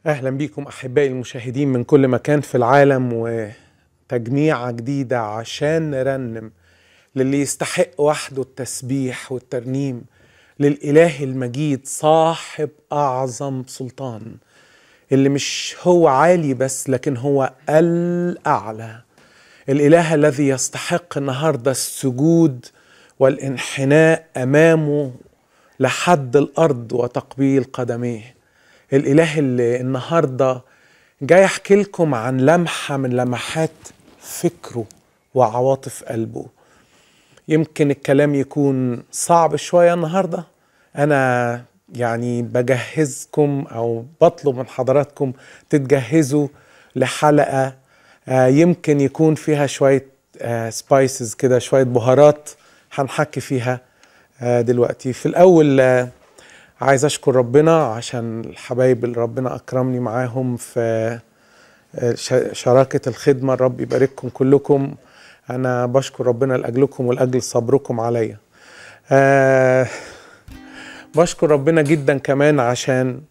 اهلا بيكم احبائي المشاهدين من كل مكان في العالم وتجميعه جديده عشان نرنم للي يستحق وحده التسبيح والترنيم للاله المجيد صاحب اعظم سلطان اللي مش هو عالي بس لكن هو الاعلى الاله الذي يستحق النهارده السجود والانحناء امامه لحد الارض وتقبيل قدميه الاله اللي النهارده جاي احكي لكم عن لمحه من لمحات فكره وعواطف قلبه يمكن الكلام يكون صعب شويه النهارده انا يعني بجهزكم او بطلب من حضراتكم تتجهزوا لحلقه يمكن يكون فيها شويه سبايسز كده شويه بهارات هنحكي فيها دلوقتي في الاول عايز اشكر ربنا عشان الحبايب اللي ربنا اكرمني معاهم في شراكه الخدمه الرب يبارككم كلكم انا بشكر ربنا لاجلكم ولاجل صبركم عليا أه بشكر ربنا جدا كمان عشان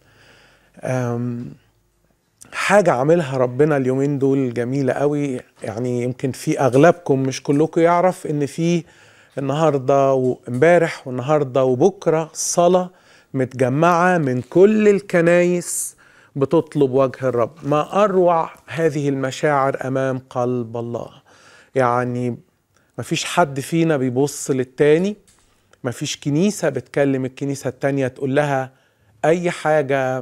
حاجة عاملها ربنا اليومين دول جميلة قوي يعني يمكن في أغلبكم مش كلكم يعرف إن في النهاردة وامبارح والنهاردة وبكرة صلاة متجمعة من كل الكنايس بتطلب وجه الرب ما أروع هذه المشاعر أمام قلب الله يعني مفيش حد فينا بيبص للتاني مفيش كنيسة بتكلم الكنيسة التانية تقول لها أي حاجة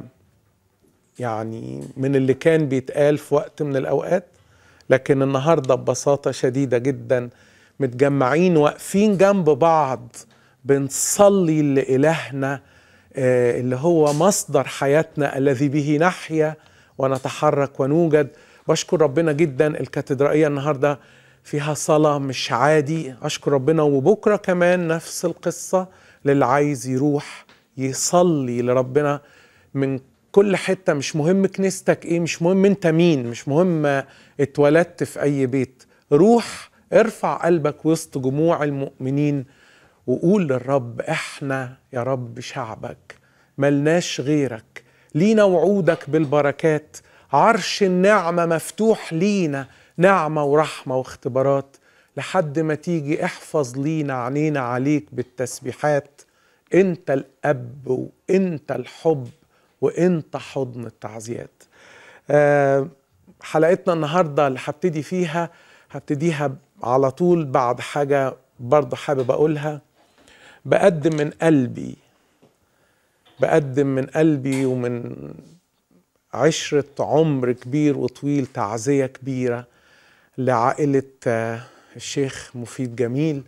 يعني من اللي كان بيتقال في وقت من الأوقات لكن النهاردة ببساطة شديدة جدا متجمعين واقفين جنب بعض بنصلي لإلهنا اللي هو مصدر حياتنا الذي به نحيا ونتحرك ونوجد بشكر ربنا جدا الكاتدرائية النهاردة فيها صلاة مش عادي أشكر ربنا وبكرة كمان نفس القصة للي عايز يروح يصلي لربنا من كل حتة مش مهم كنيستك ايه مش مهم انت مين مش مهم اتولدت في اي بيت روح ارفع قلبك وسط جموع المؤمنين وقول للرب احنا يا رب شعبك ملناش غيرك لينا وعودك بالبركات عرش النعمة مفتوح لينا نعمة ورحمة واختبارات لحد ما تيجي احفظ لينا عينينا عليك بالتسبيحات انت الاب وانت الحب وانت حضن التعزيات أه حلقتنا النهاردة اللي هبتدي فيها هبتديها على طول بعد حاجة برضه حابب أقولها بقدم من قلبي بقدم من قلبي ومن عشرة عمر كبير وطويل تعزية كبيرة لعائلة الشيخ مفيد جميل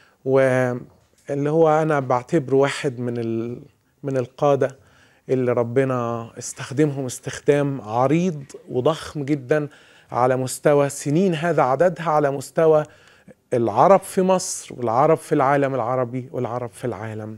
واللي هو أنا بعتبره واحد من من القادة اللي ربنا استخدمهم استخدام عريض وضخم جدا على مستوى سنين هذا عددها على مستوى العرب في مصر والعرب في العالم العربي والعرب في العالم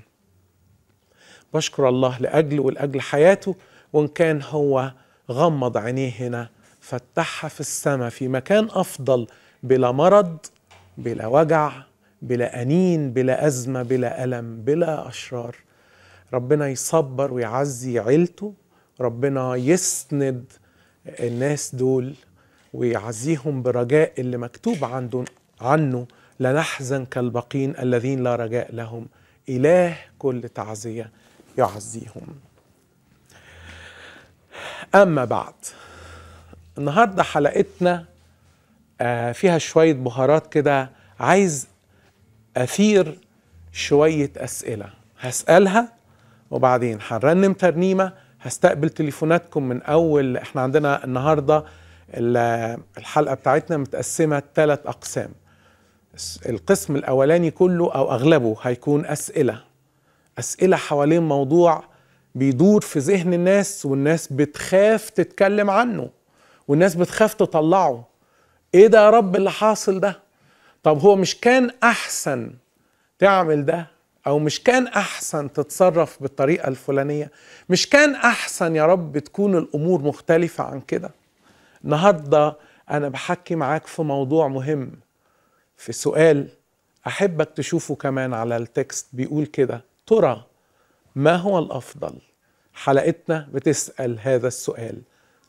بشكر الله لأجله ولأجل حياته وإن كان هو غمض عينيه هنا فتحها في السماء في مكان أفضل بلا مرض بلا وجع بلا أنين بلا أزمة بلا ألم بلا أشرار ربنا يصبر ويعزي عيلته ربنا يسند الناس دول ويعزيهم برجاء اللي مكتوب عنده عنه لا نحزن كالبقين الذين لا رجاء لهم إله كل تعزية يعزيهم أما بعد النهاردة حلقتنا فيها شوية بهارات كده عايز أثير شوية أسئلة هسألها وبعدين هنرنم ترنيمة هستقبل تليفوناتكم من أول احنا عندنا النهاردة الحلقة بتاعتنا متقسمة ثلاث أقسام القسم الأولاني كله أو أغلبه هيكون أسئلة أسئلة حوالين موضوع بيدور في ذهن الناس والناس بتخاف تتكلم عنه والناس بتخاف تطلعه ايه ده يا رب اللي حاصل ده طب هو مش كان احسن تعمل ده او مش كان احسن تتصرف بالطريقه الفلانيه مش كان احسن يا رب تكون الامور مختلفه عن كده النهارده انا بحكي معاك في موضوع مهم في سؤال احبك تشوفه كمان على التكست بيقول كده ترى ما هو الافضل حلقتنا بتسال هذا السؤال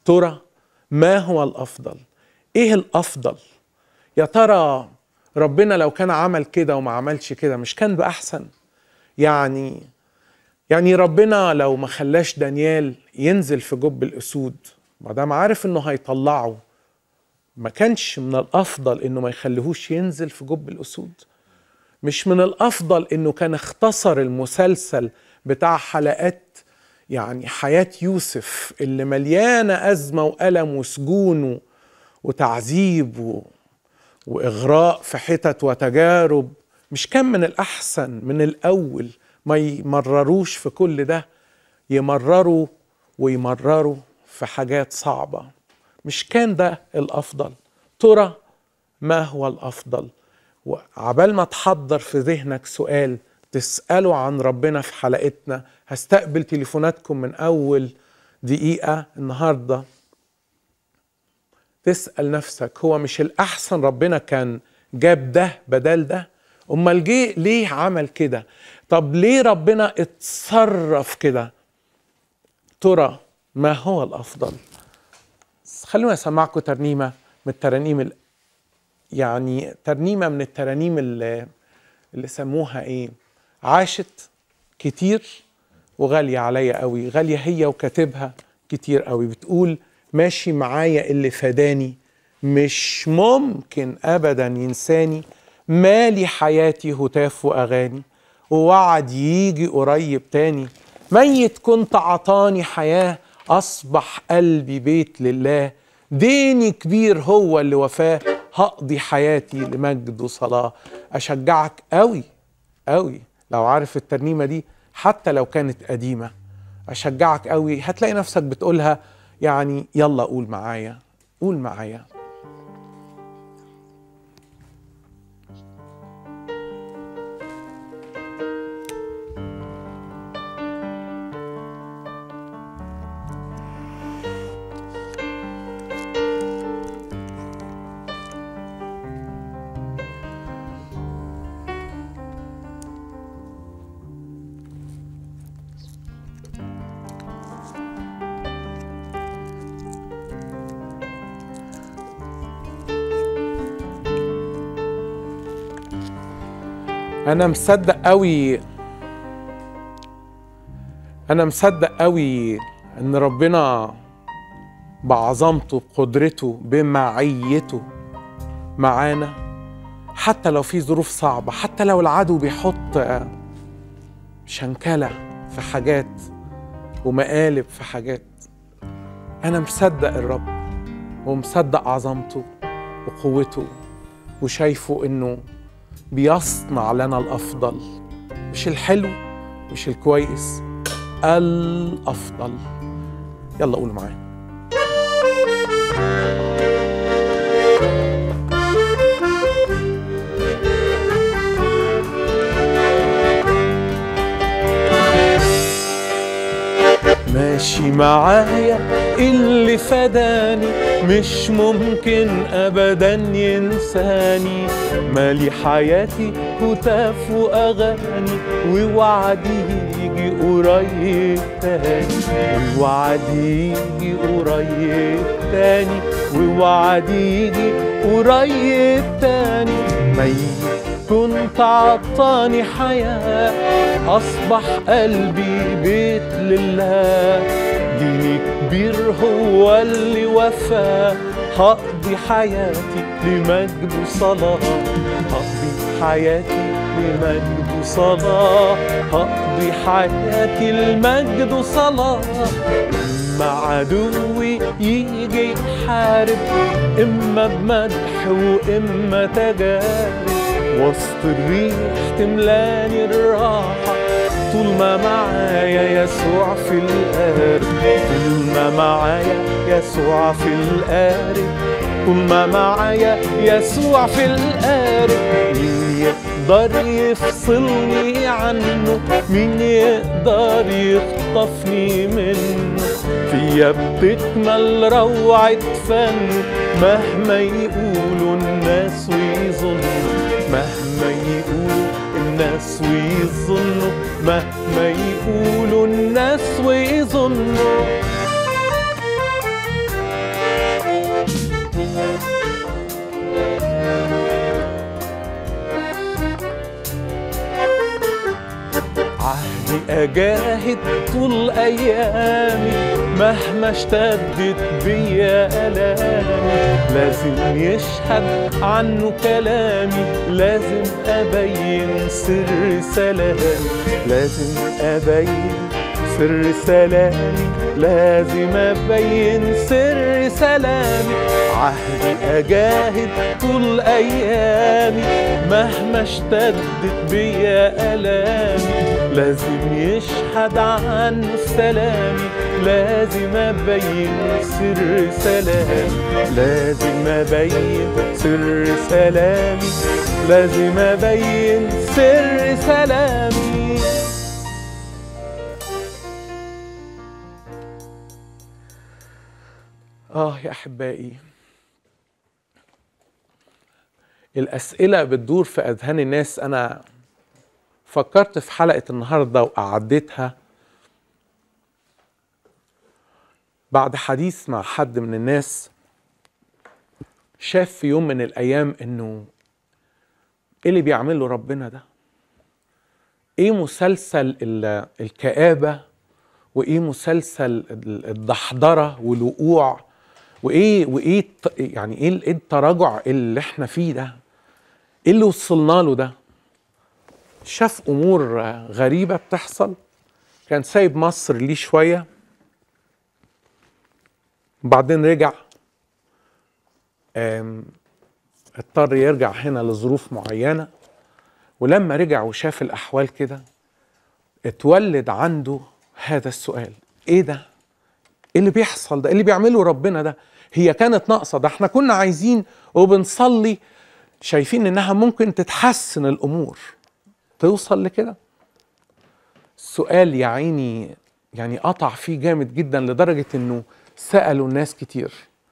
ترى ما هو الافضل ايه الافضل يا ترى ربنا لو كان عمل كده وما عملش كده مش كان باحسن يعني يعني ربنا لو ما خلاش دانيال ينزل في جب الاسود ما دام عارف انه هيطلعه ما كانش من الافضل انه ما يخليهوش ينزل في جب الاسود مش من الافضل انه كان اختصر المسلسل بتاع حلقات يعني حياة يوسف اللي مليانة أزمة وألم وسجون وتعذيب و... وإغراء في حتت وتجارب مش كان من الأحسن من الأول ما يمرروش في كل ده يمرروا ويمرروا في حاجات صعبة مش كان ده الأفضل ترى ما هو الأفضل وعبال ما تحضر في ذهنك سؤال تسألوا عن ربنا في حلقتنا هستقبل تليفوناتكم من أول دقيقة النهاردة تسأل نفسك هو مش الأحسن ربنا كان جاب ده بدل ده أمال جه ليه عمل كده طب ليه ربنا اتصرف كده ترى ما هو الأفضل خلونا أسمعكم ترنيمة من الترانيم ال... يعني ترنيمة من الترانيم اللي, اللي سموها إيه عاشت كتير وغالية عليا قوي غالية هي وكاتبها كتير قوي بتقول ماشي معايا اللي فداني مش ممكن أبدا ينساني مالي حياتي هتاف وأغاني ووعد يجي قريب تاني ميت كنت عطاني حياة أصبح قلبي بيت لله ديني كبير هو اللي وفاه هقضي حياتي لمجد وصلاة أشجعك قوي قوي لو عارف الترنيمة دي حتى لو كانت قديمة أشجعك قوي هتلاقي نفسك بتقولها يعني يلا قول معايا قول معايا انا مصدق قوي انا مصدق قوي ان ربنا بعظمته بقدرته بمعيته معانا حتى لو في ظروف صعبة حتى لو العدو بيحط شنكلة في حاجات ومقالب في حاجات أنا مصدق الرب ومصدق عظمته وقوته وشايفه إنه بيصنع لنا الافضل مش الحلو مش الكويس الافضل يلا قول معايا ماشي معايا اللي فداني مش ممكن ابدا ينساني مالي حياتي هتاف واغاني ووعدي يجي قريب تاني ووعدي يجي قريب تاني ووعدي يجي قريب تاني ميت كنت عطاني حياة أصبح قلبي بيت لله ديني كبير هو اللي وفى هقضي حياتي لمجد وصلاة هقضي حياتي لمجد وصلاة هقضي حياتي لمجد وصلاة إما عدوي يجي يحارب إما بمدح وإما تجارب وسط الريح تملاني الراحة طول ما معايا يسوع في القارب طول ما معايا يسوع في القارب طول ما معايا يسوع في القارب مين يقدر يفصلني عنه مين يقدر يخطفني منه فيا بتكمل روعة فن مهما يقولوا الناس ويظنوا مهما يقولوا الناس ويظنوا مهما يقولوا الناس ويظنوا أجاهد طول أيامي مهما اشتدت بيا ألامي لازم يشهد عنه كلامي لازم أبين سر سلامي لازم أبين سر سلامي لازم أبين سر سلامي عهدي أجاهد طول أيامي مهما اشتدت بيا ألامي لازم يشهد عنه سلامي لازم أبين سر سلامي لازم أبين سر سلامي لازم أبين سر سلامي آه يا أحبائي الأسئلة بتدور في أذهان الناس أنا فكرت في حلقة النهاردة وأعدتها بعد حديث مع حد من الناس شاف في يوم من الأيام إنه إيه اللي بيعمله ربنا ده؟ إيه مسلسل الكآبة وإيه مسلسل الدحضرة والوقوع وإيه وإيه يعني إيه التراجع اللي إحنا فيه ده؟ إيه اللي وصلنا له ده؟ شاف امور غريبه بتحصل كان سايب مصر ليه شويه وبعدين رجع اضطر يرجع هنا لظروف معينه ولما رجع وشاف الاحوال كده اتولد عنده هذا السؤال ايه ده ايه اللي بيحصل ده ايه اللي بيعمله ربنا ده هي كانت ناقصه ده احنا كنا عايزين وبنصلي شايفين انها ممكن تتحسن الامور توصل لكده السؤال يا عيني يعني قطع فيه جامد جدا لدرجة انه سألوا الناس كتير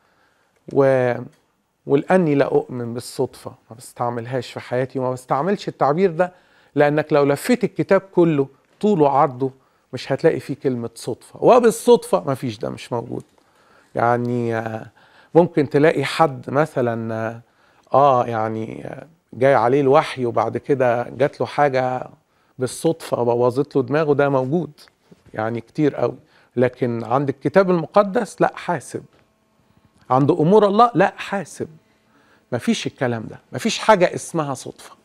و ولاني لا اؤمن بالصدفة ما بستعملهاش في حياتي وما بستعملش التعبير ده لانك لو لفيت الكتاب كله طوله وعرضه مش هتلاقي فيه كلمة صدفة وبالصدفة ما فيش ده مش موجود يعني ممكن تلاقي حد مثلا اه يعني جاي عليه الوحي وبعد كده جات له حاجه بالصدفه بوظت له دماغه ده موجود يعني كتير قوي لكن عند الكتاب المقدس لا حاسب عند امور الله لا حاسب مفيش الكلام ده مفيش حاجه اسمها صدفه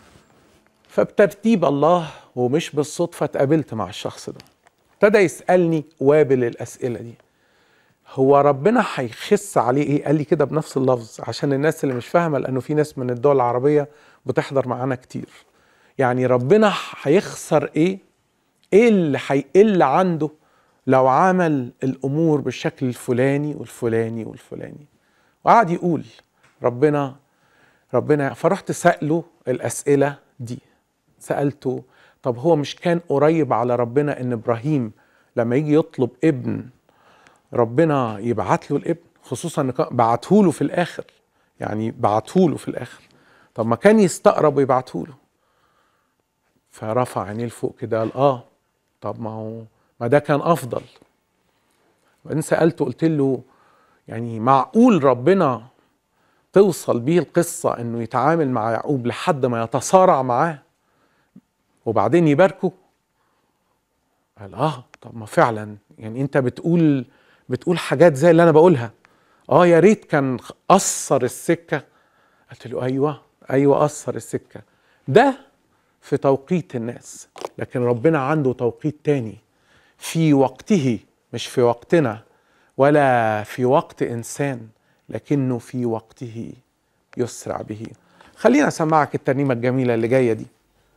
فبترتيب الله ومش بالصدفه اتقابلت مع الشخص ده ابتدى يسالني وابل الاسئله دي هو ربنا هيخس عليه ايه قال لي كده بنفس اللفظ عشان الناس اللي مش فاهمه لانه في ناس من الدول العربيه بتحضر معانا كتير يعني ربنا هيخسر ايه ايه اللي هيقل عنده لو عمل الامور بالشكل الفلاني والفلاني والفلاني وقعد يقول ربنا ربنا فرحت سأله الأسئلة دي سألته طب هو مش كان قريب على ربنا إن إبراهيم لما يجي يطلب ابن ربنا يبعت له الابن خصوصا ان بعته له في الاخر يعني بعته له في الاخر طب ما كان يستقرب ويبعته له فرفع عينيه لفوق كده قال اه طب ما هو ما ده كان افضل وبعدين سالته قلت له يعني معقول ربنا توصل بيه القصة انه يتعامل مع يعقوب لحد ما يتصارع معاه وبعدين يباركه قال اه طب ما فعلا يعني انت بتقول بتقول حاجات زي اللي انا بقولها اه يا ريت كان قصر السكه قلت له ايوه ايوه قصر السكه ده في توقيت الناس لكن ربنا عنده توقيت تاني في وقته مش في وقتنا ولا في وقت انسان لكنه في وقته يسرع به خلينا اسمعك الترنيمه الجميله اللي جايه دي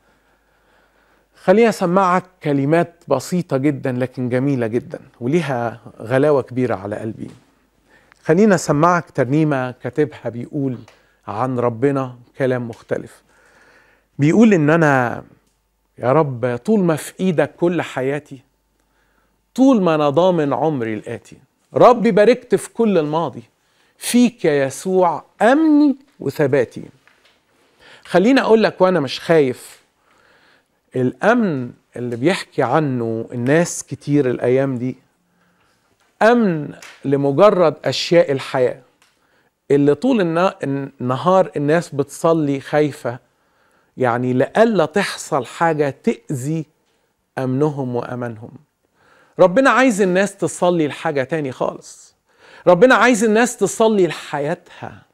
خليني اسمعك كلمات بسيطة جدا لكن جميلة جدا وليها غلاوة كبيرة على قلبي خلينا اسمعك ترنيمة كاتبها بيقول عن ربنا كلام مختلف بيقول ان انا يا رب طول ما في ايدك كل حياتي طول ما انا ضامن عمري الاتي ربي باركت في كل الماضي فيك يا يسوع امني وثباتي خليني اقول لك وانا مش خايف الامن اللي بيحكي عنه الناس كتير الايام دي امن لمجرد اشياء الحياه اللي طول النهار الناس بتصلي خايفه يعني لئلا تحصل حاجه تاذي امنهم وامانهم ربنا عايز الناس تصلي لحاجه تاني خالص ربنا عايز الناس تصلي لحياتها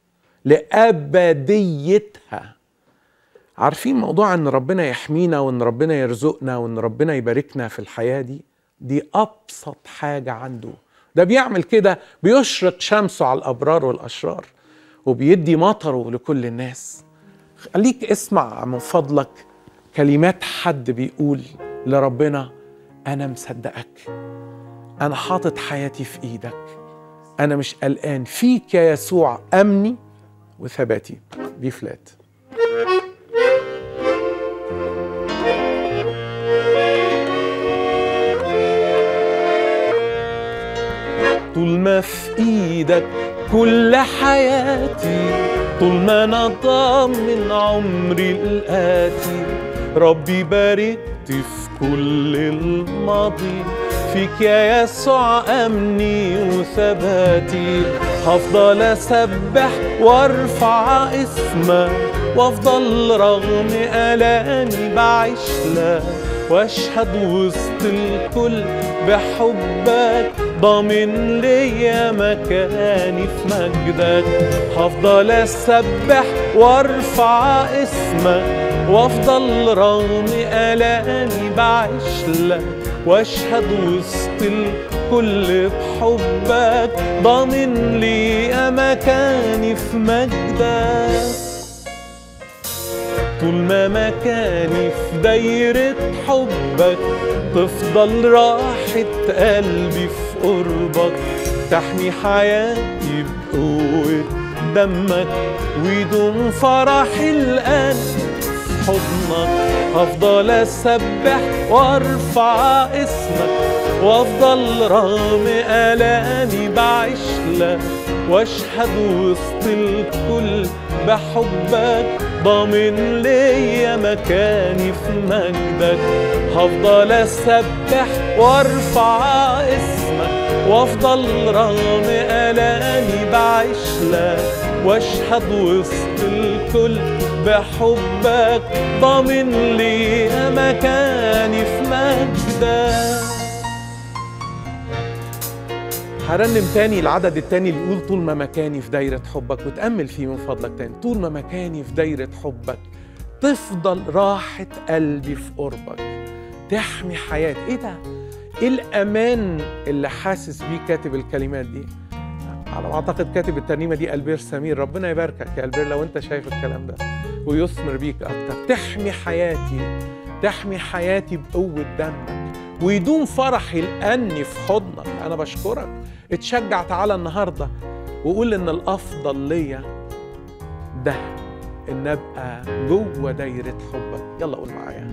لابديتها عارفين موضوع ان ربنا يحمينا وان ربنا يرزقنا وان ربنا يباركنا في الحياه دي دي ابسط حاجه عنده ده بيعمل كده بيشرق شمسه على الابرار والاشرار وبيدي مطره لكل الناس خليك اسمع من فضلك كلمات حد بيقول لربنا انا مصدقك انا حاطط حياتي في ايدك انا مش قلقان فيك يا يسوع امني وثباتي بي فلات طول ما في ايدك كل حياتي طول ما انا ضامن عمري الاتي ربي باركت في كل الماضي فيك يا يسوع امني وثباتي هفضل اسبح وارفع اسمك وافضل رغم الامي بعيش لك واشهد وسط الكل بحبك ضامن ليا مكاني في مجدك هفضل اسبح وارفع اسمك وافضل رغم الامي بعيش لك واشهد وسط الكل بحبك ضامن ليا مكاني في مجدك طول ما مكاني في دايرة حبك تفضل راحة قلبي في قربك تحمي حياتي بقوة دمك ويدوم فرحي الآن في حضنك هفضل أسبح وأرفع اسمك وأفضل رغم آلامي بعيش لك واشهد وسط الكل بحبك ضامن ليا مكاني في مجدك هفضل اسبح وارفع اسمك وافضل رغم الامي بعيش لك واشهد وسط الكل بحبك ضامن ليا مكاني في مجدك هرنم تاني العدد التاني اللي يقول طول ما مكاني في دايرة حبك وتأمل فيه من فضلك تاني طول ما مكاني في دايرة حبك تفضل راحة قلبي في قربك تحمي حياتي ايه ده؟ ايه الأمان اللي حاسس بيه كاتب الكلمات دي؟ على ما اعتقد كاتب الترنيمه دي البير سمير ربنا يباركك يا البير لو انت شايف الكلام ده ويثمر بيك اكتر تحمي حياتي تحمي حياتي بقوه دمك ويدوم فرحي لاني في حضنك انا بشكرك اتشجع تعالى النهارده وقول ان الافضل ليا ده ان ابقى جوه دايره حبك يلا قول معايا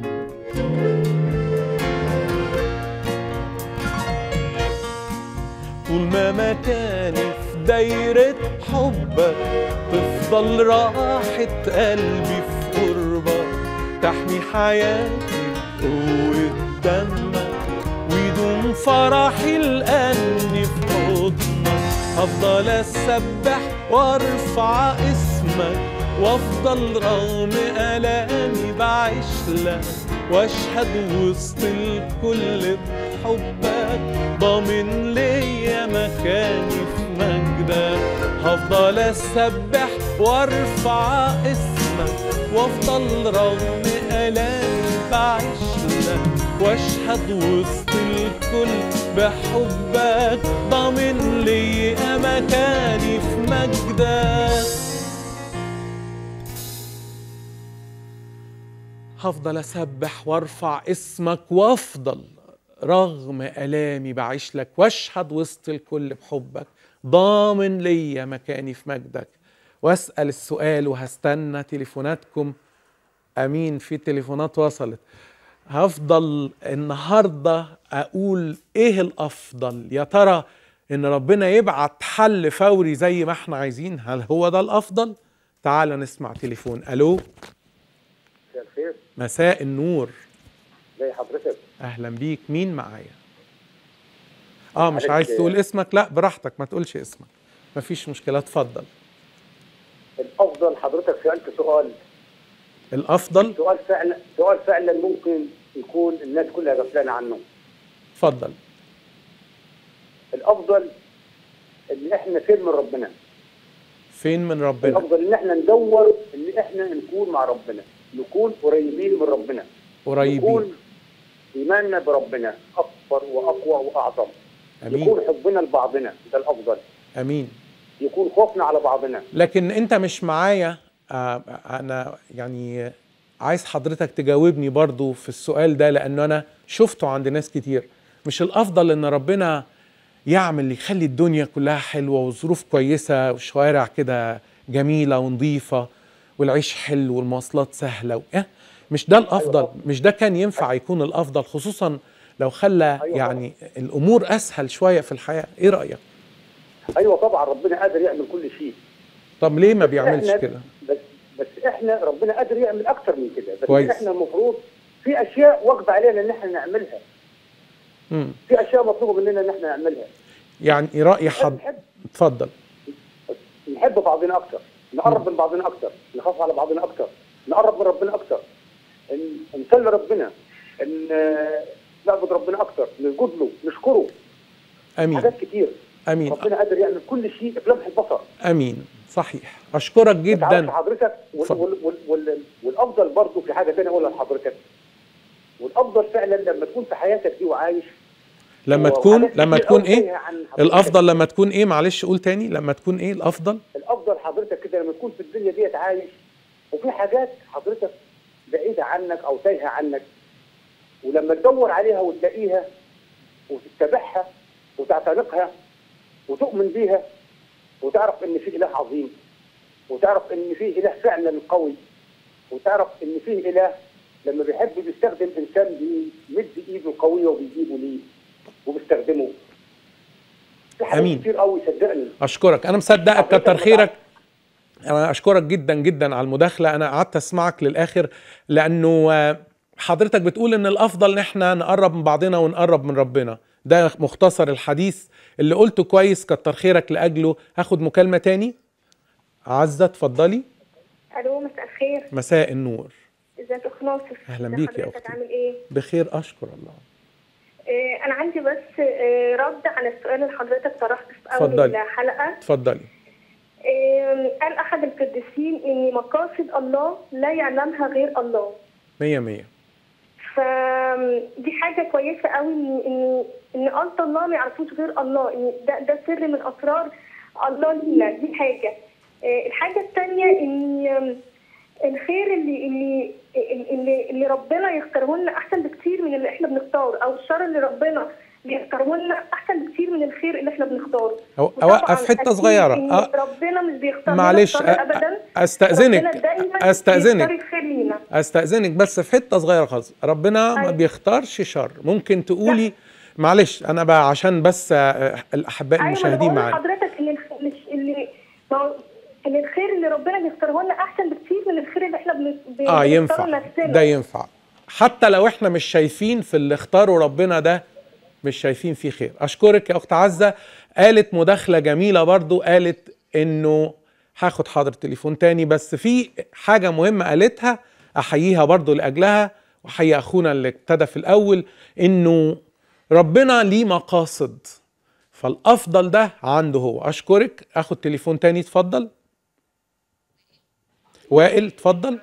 طول ما مكاني في دايرة حبك تفضل راحة قلبي في قربك تحمي حياتي بقوة دمك ويدوم فرحي لأني في حضنك هفضل أسبح وأرفع اسمك وأفضل رغم آلامي بعيش لك وأشهد وسط الكل بحبك ضامن ليا مكاني في مجدك هفضل أسبح وأرفع اسمك وأفضل رغم آلامي بعيش لك واشهد وسط الكل بحبك ضامن لي مكاني في مجدك هفضل اسبح وارفع اسمك وافضل رغم الامي بعيش لك واشهد وسط الكل بحبك ضامن ليا مكاني في مجدك واسال السؤال وهستنى تليفوناتكم امين في تليفونات وصلت هفضل النهارده اقول ايه الافضل يا ترى ان ربنا يبعت حل فوري زي ما احنا عايزين هل هو ده الافضل تعال نسمع تليفون الو مساء الخير مساء النور زي حضرتك اهلا بيك مين معايا اه مش معلش. عايز تقول اسمك لا براحتك ما تقولش اسمك مفيش مشكله اتفضل الافضل حضرتك سالت سؤال الافضل سؤال فعلا سؤال فعلا ممكن يكون الناس كلها غفلانه عنه اتفضل الافضل ان احنا فين من ربنا فين من ربنا الافضل ان احنا ندور ان احنا نكون مع ربنا نكون قريبين من ربنا قريبين يكون ايماننا بربنا اكبر واقوى واعظم امين يكون حبنا لبعضنا ده الافضل امين يكون خوفنا على بعضنا لكن انت مش معايا آه، انا يعني عايز حضرتك تجاوبني برضو في السؤال ده لانه انا شفته عند ناس كتير مش الافضل ان ربنا يعمل يخلي الدنيا كلها حلوه والظروف كويسه والشوارع كده جميله ونظيفه والعيش حلو والمواصلات سهله و... إيه؟ مش ده الافضل مش ده كان ينفع يكون الافضل خصوصا لو خلى أيوة يعني الامور اسهل شويه في الحياه ايه رايك ايوه طبعا ربنا قادر يعمل كل شيء طب ليه ما بيعملش إحنا- كده بس بس احنا ربنا قادر يعمل اكتر من كده بس كويس. احنا المفروض في اشياء واجب علينا ان احنا نعملها مم. في اشياء مطلوبه مننا ان احنا نعملها يعني راي حد نحب اتفضل نحب بعضنا اكتر نقرب من بعضنا اكتر نخاف على بعضنا اكتر نقرب من ربنا اكتر ن- نصلي ربنا ان آه، نعبد ربنا اكتر نسجد له نشكره امين حاجات كتير امين ربنا قادر يعمل كل شيء في لمح البصر امين صحيح اشكرك تعرف جدا حضرتك وال اتفضل. وال وال وال والافضل برضه في حاجه ثانيه اقولها لحضرتك والافضل فعلا لما تكون في حياتك دي وعايش لما وحاجات تكون كتير لما تكون أوي ايه تايهة عن حضرتك. الافضل لما تكون ايه معلش قول تاني لما تكون ايه الافضل الافضل حضرتك كده لما تكون في الدنيا ديت عايش وفي حاجات حضرتك بعيده عنك او تايهه عنك ولما تدور عليها وتلاقيها وتتبعها وتعتنقها وتؤمن بيها وتعرف ان في اله عظيم وتعرف ان في اله فعلا قوي وتعرف ان في اله لما بيحب بيستخدم انسان بيمد ايده القويه وبيجيبه ليه وبيستخدمه في حاجات أمين. كتير قوي صدقني اشكرك انا مصدقك حضرتك كتر بتعرف- خيرك انا اشكرك جدا جدا على المداخله انا قعدت اسمعك للاخر لانه آه، حضرتك بتقول ان الافضل ان احنا نقرب من بعضنا ونقرب من ربنا ده مختصر الحديث اللي قلته كويس كتر خيرك لاجله هاخد مكالمه تاني عزه اتفضلي الو مساء الخير مساء النور ازيك يا اخ ناصر أهلاً ازي بيك يا حضرتك أختي. عامل ايه بخير اشكر الله آه انا عندي بس آه رد على السؤال اللي حضرتك طرحته في اول اتفضلي. الحلقه اتفضلي آه قال احد القديسين ان مقاصد الله لا يعلمها غير الله مية مية فدي حاجه كويسه قوي ان ان ان قصد الله ما يعرفوش غير الله ان ده ده سر من اسرار الله لينا دي حاجه آه، الحاجه الثانيه ان آم، الخير اللي اللي اللي, اللي ربنا يختاره لنا احسن بكتير من اللي احنا بنختاره او الشر اللي ربنا بيختاره لنا احسن بكتير من الخير اللي احنا بنختاره أو- وطبعاً أوقف حتة أكيد صغيرة. إن أ- ربنا مش بيختار لنا معلش الشر أ- ابدا أستأذنك. ربنا دايما أستأذنك. بيختار الخير لينا استاذنك بس في حته صغيره خالص ربنا ما أيوة. بيختارش شر ممكن تقولي معلش انا بقى عشان بس آه، الاحباء ايوه ما انا المشاهدين بقول معانا لحضرتك ان الخ- مش- اللي ما هو- ان الخير اللي ربنا بيختاره لنا احسن بكتير من الخير اللي احنا بن- بن- اه بنختاره ينفع لنفسنا. ده ينفع حتى لو احنا مش شايفين في اللي اختاره ربنا ده مش شايفين فيه خير اشكرك يا اخت عزه قالت مداخله جميله برضو قالت انه هاخد حاضر تليفون تاني بس في حاجه مهمه قالتها احييها برضو لاجلها واحيي اخونا اللي ابتدى في الاول انه ربنا ليه مقاصد فالافضل ده عنده هو اشكرك اخد تليفون تاني اتفضل وائل اتفضل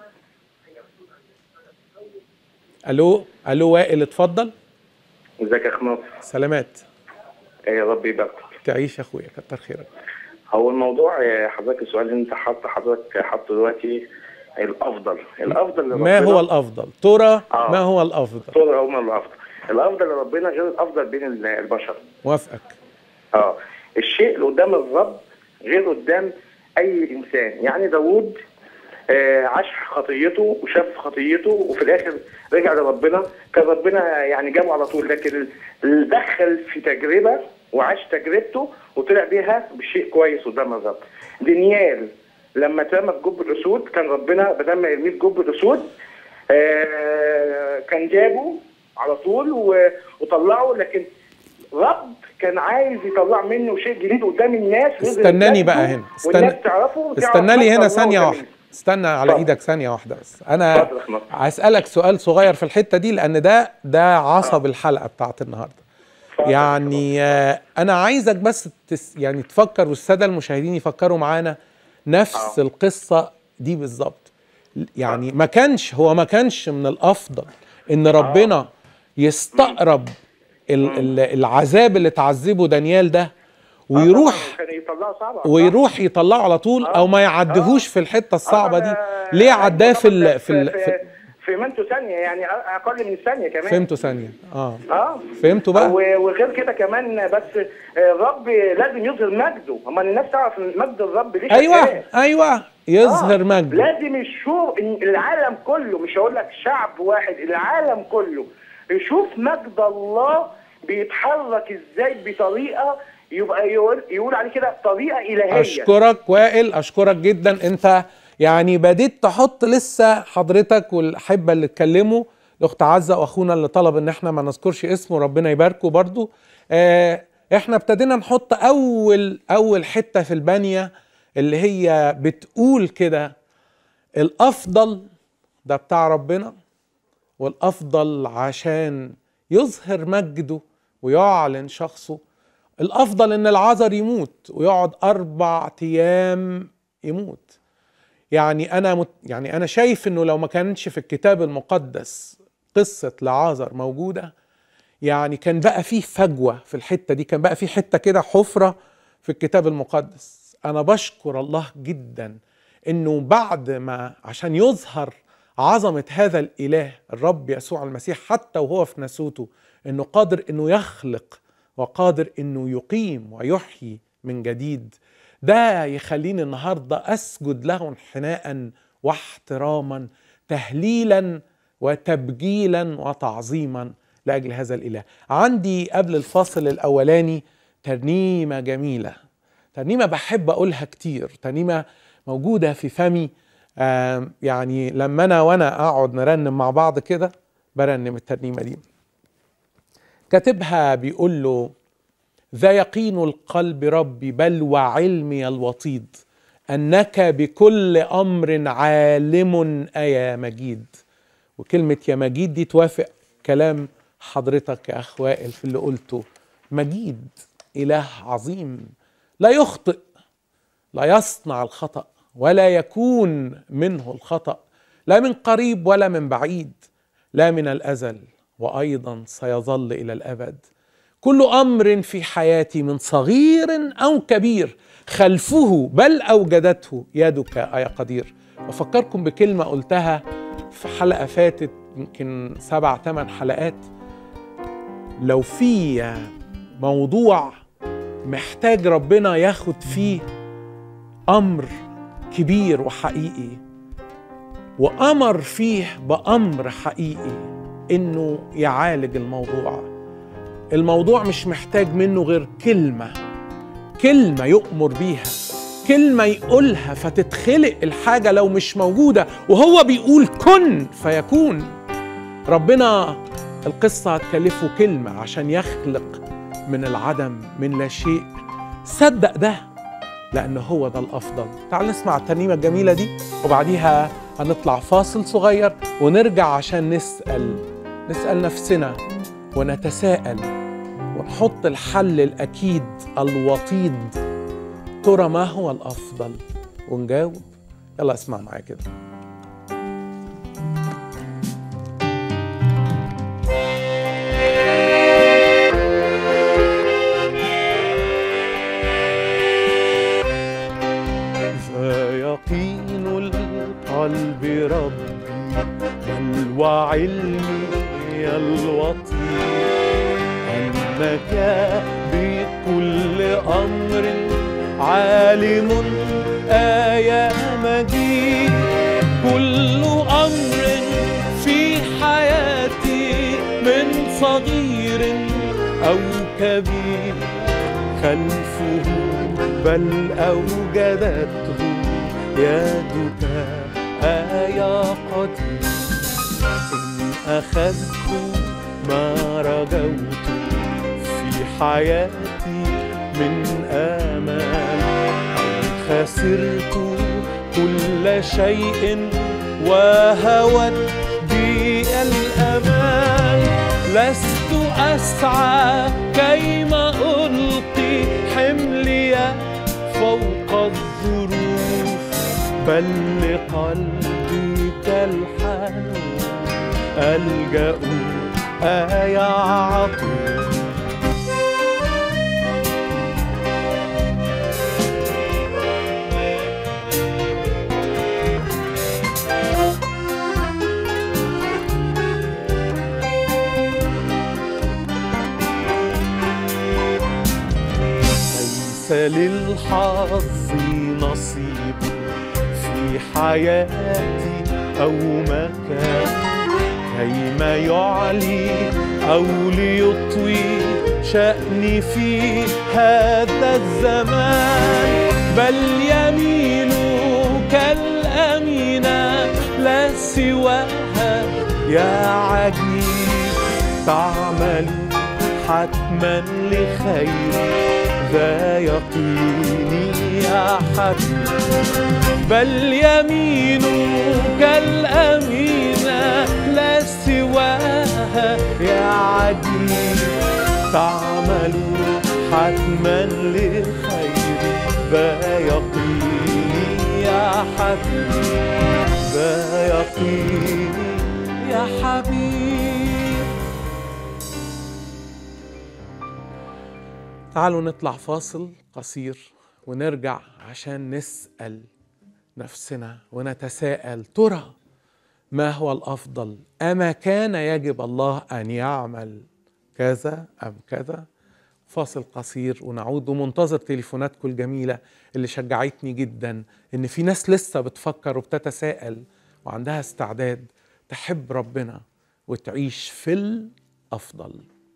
الو الو وائل اتفضل ازيك يا اخ ناصر سلامات إيه يا رب يبارك تعيش يا اخويا كتر خيرك هو الموضوع آه، حضرتك السؤال اللي انت حاطه حضرتك حاطه دلوقتي الافضل الافضل ما لربنا- هو الافضل ترى آه. ما هو الافضل طول هو الافضل الافضل لربنا غير الافضل بين ال- البشر موافقك اه الشيء اللي قدام الرب غير قدام اي انسان يعني داوود آه عاش خطيته وشاف خطيته وفي الاخر رجع لربنا كان ربنا يعني جابه على طول لكن اللي دخل في تجربه وعاش تجربته وطلع بيها بشيء كويس قدام الرب دانيال لما اترمى في جب الاسود كان ربنا بدل ما يرميه في جب الاسود آه كان جابه على طول و- وطلعه لكن رب كان عايز يطلع منه شيء جديد قدام الناس ويظهر استناني نفسه بقى هنا. استنى- والناس تعرفه وتعرف استنى لي مجد هنا الله ثانية وجميله. واحدة استنى على اتفضل. ايدك ثانيه واحده بس انا اتفضل يا أخ ناصر. هسالك سؤال صغير في الحته دي لان ده ده عصب الحلقه بتاعت النهارده اتفضل. يعني آه، انا عايزك بس تس يعني تفكر والساده المشاهدين يفكروا معانا نفس آه. القصه دي بالظبط يعني ما كانش هو ما كانش من الافضل ان ربنا يستقرب ال- ال- العذاب اللي تعذبه دانيال ده ويروح كان يطلعوا صعبة ويروح يطلعه على طول او ما يعدهوش في الحته الصعبه دي ليه عداه في ال في ال في, في في منته ثانية يعني أقل من ثانية كمان فهمته ثانيه اه اه فهمتوا بقى و- وغير كده كمان بس الرب لازم يظهر مجده اما الناس تعرف ان مجد الرب ليه ايوه شكلات. ايوه يظهر آه، مجده لازم الشوف العالم كله مش هقول لك شعب واحد العالم كله يشوف مجد الله بيتحرك ازاي بطريقه يبقى يقول, يقول عليه كده طريقه الهيه اشكرك وائل اشكرك جدا انت يعني بديت تحط لسه حضرتك والاحبه اللي اتكلموا الاخت عزه واخونا اللي طلب ان احنا ما نذكرش اسمه ربنا يباركه برضو آه احنا ابتدينا نحط اول اول حته في البانيه اللي هي بتقول كده الافضل ده بتاع ربنا والافضل عشان يظهر مجده ويعلن شخصه الافضل ان العذر يموت ويقعد اربع ايام يموت يعني انا مت يعني انا شايف انه لو ما كانش في الكتاب المقدس قصه لعازر موجوده يعني كان بقى فيه فجوه في الحته دي كان بقى فيه حته كده حفره في الكتاب المقدس انا بشكر الله جدا انه بعد ما عشان يظهر عظمه هذا الاله الرب يسوع المسيح حتى وهو في ناسوته انه قادر انه يخلق وقادر انه يقيم ويحيي من جديد ده يخليني النهارده اسجد له انحناء واحتراما تهليلا وتبجيلا وتعظيما لاجل هذا الاله. عندي قبل الفاصل الاولاني ترنيمه جميله. ترنيمه بحب اقولها كتير، ترنيمه موجوده في فمي آم، يعني لما انا وانا اقعد نرنم مع بعض كده برنم الترنيمه دي. كاتبها بيقول له ذا يقين القلب ربي بل وعلمي الوطيد انك بكل امر عالم ايا مجيد وكلمه يا مجيد دي توافق كلام حضرتك يا اخ وائل في اللي قلته مجيد اله عظيم لا يخطئ لا يصنع الخطا ولا يكون منه الخطا لا من قريب ولا من بعيد لا من الازل وايضا سيظل الى الابد كل امر في حياتي من صغير او كبير خلفه بل اوجدته يدك يا قدير وافكركم بكلمه قلتها في حلقه فاتت يمكن سبع ثمان حلقات لو في موضوع محتاج ربنا ياخد فيه امر كبير وحقيقي وامر فيه بامر حقيقي انه يعالج الموضوع الموضوع مش محتاج منه غير كلمه كلمه يؤمر بيها كلمه يقولها فتتخلق الحاجه لو مش موجوده وهو بيقول كن فيكون ربنا القصه هتكلفه كلمه عشان يخلق من العدم من لا شيء صدق ده لأن هو ده الأفضل تعال نسمع الترنيمة الجميلة دي وبعديها هنطلع فاصل صغير ونرجع عشان نسأل نسأل نفسنا ونتساءل ونحط الحل الأكيد الوطيد ترى ما هو الأفضل ونجاوب يلا اسمع معايا كده فيقين القلب ربي بل وعلمي الوطي أنك بكل أمر عالم آية مجيد كل أمر في حياتي من صغير أو كبير خلفه بل أوجدته يدك آية قدير إن أخذت ما رجوت في حياتي من آمال أو خسرت كل شيء وهوت بي الأمان لست أسعى كيما ألقي حملي فوق الظروف بل لقلبي تلحن ألجأ آية عطوف ليس للحظ نصيب في حياتي أو مكان كيما يعلي أو ليطوي شأني في هذا الزمان بل يمينك الأمينة لا سواها يا عجيب تعمل حتما لخير ذا يقيني يا حبيب بل يمينك الأمينة لا سواها يا عجيب تعمل حتما لخير ذا يقيني يا حبيب ذا يقيني يا حبيب تعالوا نطلع فاصل قصير ونرجع عشان نسأل نفسنا ونتساءل ترى ما هو الأفضل أما كان يجب الله أن يعمل كذا أم كذا فاصل قصير ونعود ومنتظر تليفوناتكم الجميلة اللي شجعتني جدا إن في ناس لسه بتفكر وبتتساءل وعندها استعداد تحب ربنا وتعيش في الأفضل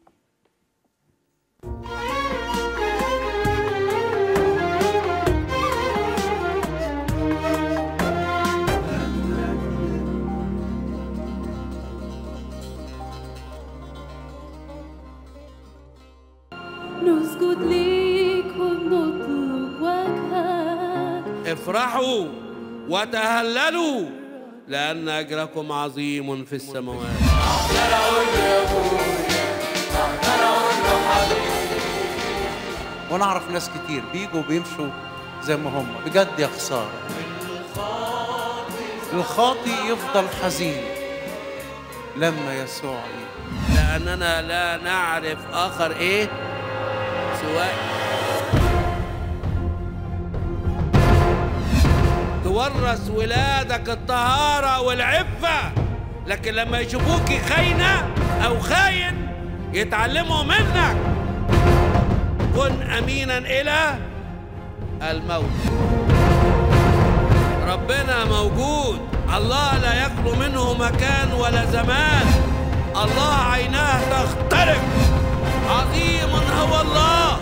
نسجد ليك ونطلب وجهك افرحوا وتهللوا لأن أجركم عظيم في السماوات وانا اعرف ناس كتير بيجوا بيمشوا زي ما هم بجد يا خساره الخاطي يفضل حزين لما يسوع يجي لأننا لا نعرف آخر إيه سواء تورث ولادك الطهارة والعفة لكن لما يشوفوك خاينة أو خاين يتعلموا منك كن أمينا إلى الموت ربنا موجود الله لا يخلو منه مكان ولا زمان الله عيناه تختلف عظيم هو الله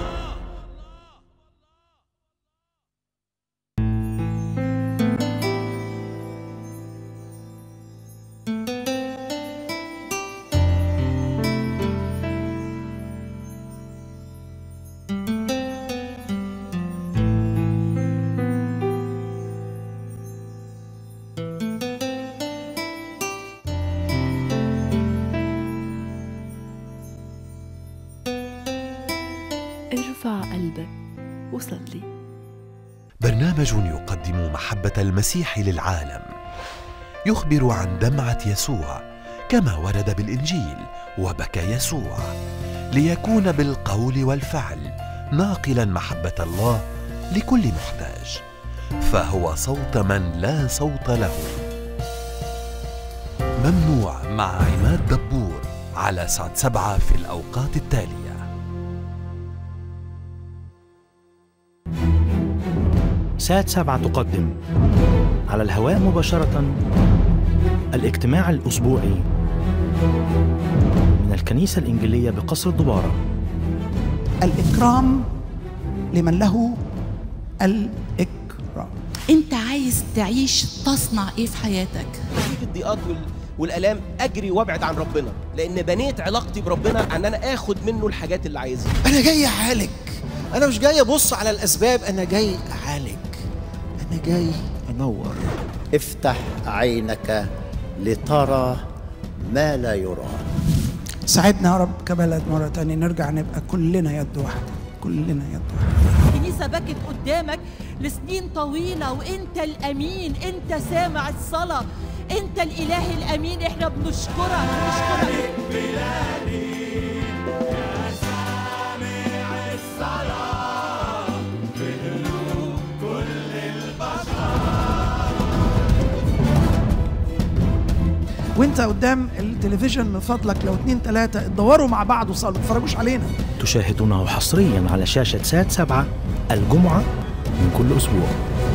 ارفع قلبك وصلي برنامج يقدم محبة المسيح للعالم يخبر عن دمعة يسوع كما ورد بالإنجيل وبكى يسوع ليكون بالقول والفعل ناقلا محبة الله لكل محتاج فهو صوت من لا صوت له ممنوع مع عماد دبور على ساعة سبعة في الأوقات التالية سات سبعة تقدم على الهواء مباشرة الاجتماع الأسبوعي من الكنيسة الإنجيلية بقصر الدبارة الإكرام لمن له الإكرام انت عايز تعيش تصنع ايه في حياتك في الضيقات وال... والالام اجري وابعد عن ربنا لان بنيت علاقتي بربنا ان انا اخد منه الحاجات اللي عايزها انا جاي اعالج انا مش جاي ابص على الاسباب انا جاي اعالج انا جاي نور افتح عينك لترى ما لا يرى ساعدنا يا رب كبلد مرة تانية نرجع نبقى كلنا يد واحدة كلنا يد واحدة الكنيسة بكت قدامك لسنين طويلة وانت الامين انت سامع الصلاة انت الاله الامين احنا بنشكرك بنشكرك وانت قدام التلفزيون من فضلك لو اتنين تلاتة اتدوروا مع بعض وصلوا ما تتفرجوش علينا تشاهدونه حصريا على شاشة سات سبعة الجمعة من كل أسبوع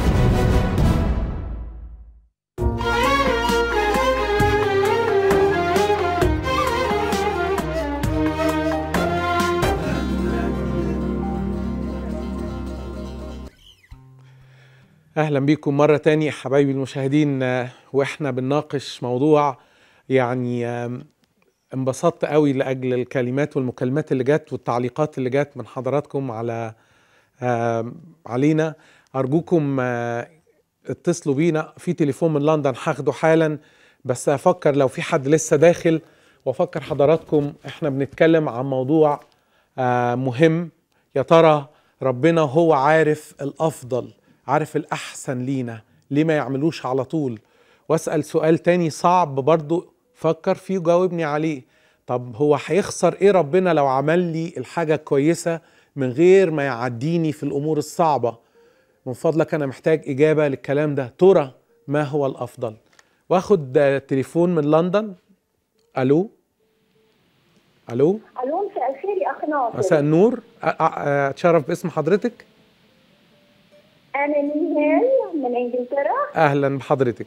اهلا بيكم مره تاني حبايبي المشاهدين آه، واحنا بنناقش موضوع يعني آم، انبسطت قوي لاجل الكلمات والمكالمات اللي جت والتعليقات اللي جت من حضراتكم على آم، علينا ارجوكم آه، اتصلوا بينا في تليفون من لندن هاخده حالا بس افكر لو في حد لسه داخل وافكر حضراتكم احنا بنتكلم عن موضوع آه، مهم يا ترى ربنا هو عارف الافضل عارف الاحسن لينا ليه ما يعملوش على طول واسال سؤال تاني صعب برضو فكر فيه وجاوبني عليه طب هو هيخسر ايه ربنا لو عمل لي الحاجه كويسه من غير ما يعديني في الامور الصعبه من فضلك انا محتاج اجابه للكلام ده ترى ما هو الافضل واخد آه، تليفون من لندن الو الو الو مساء الخير يا اخ ناصر مساء النور أ- أ- اتشرف باسم حضرتك انا نيهال من انجلترا اهلا بحضرتك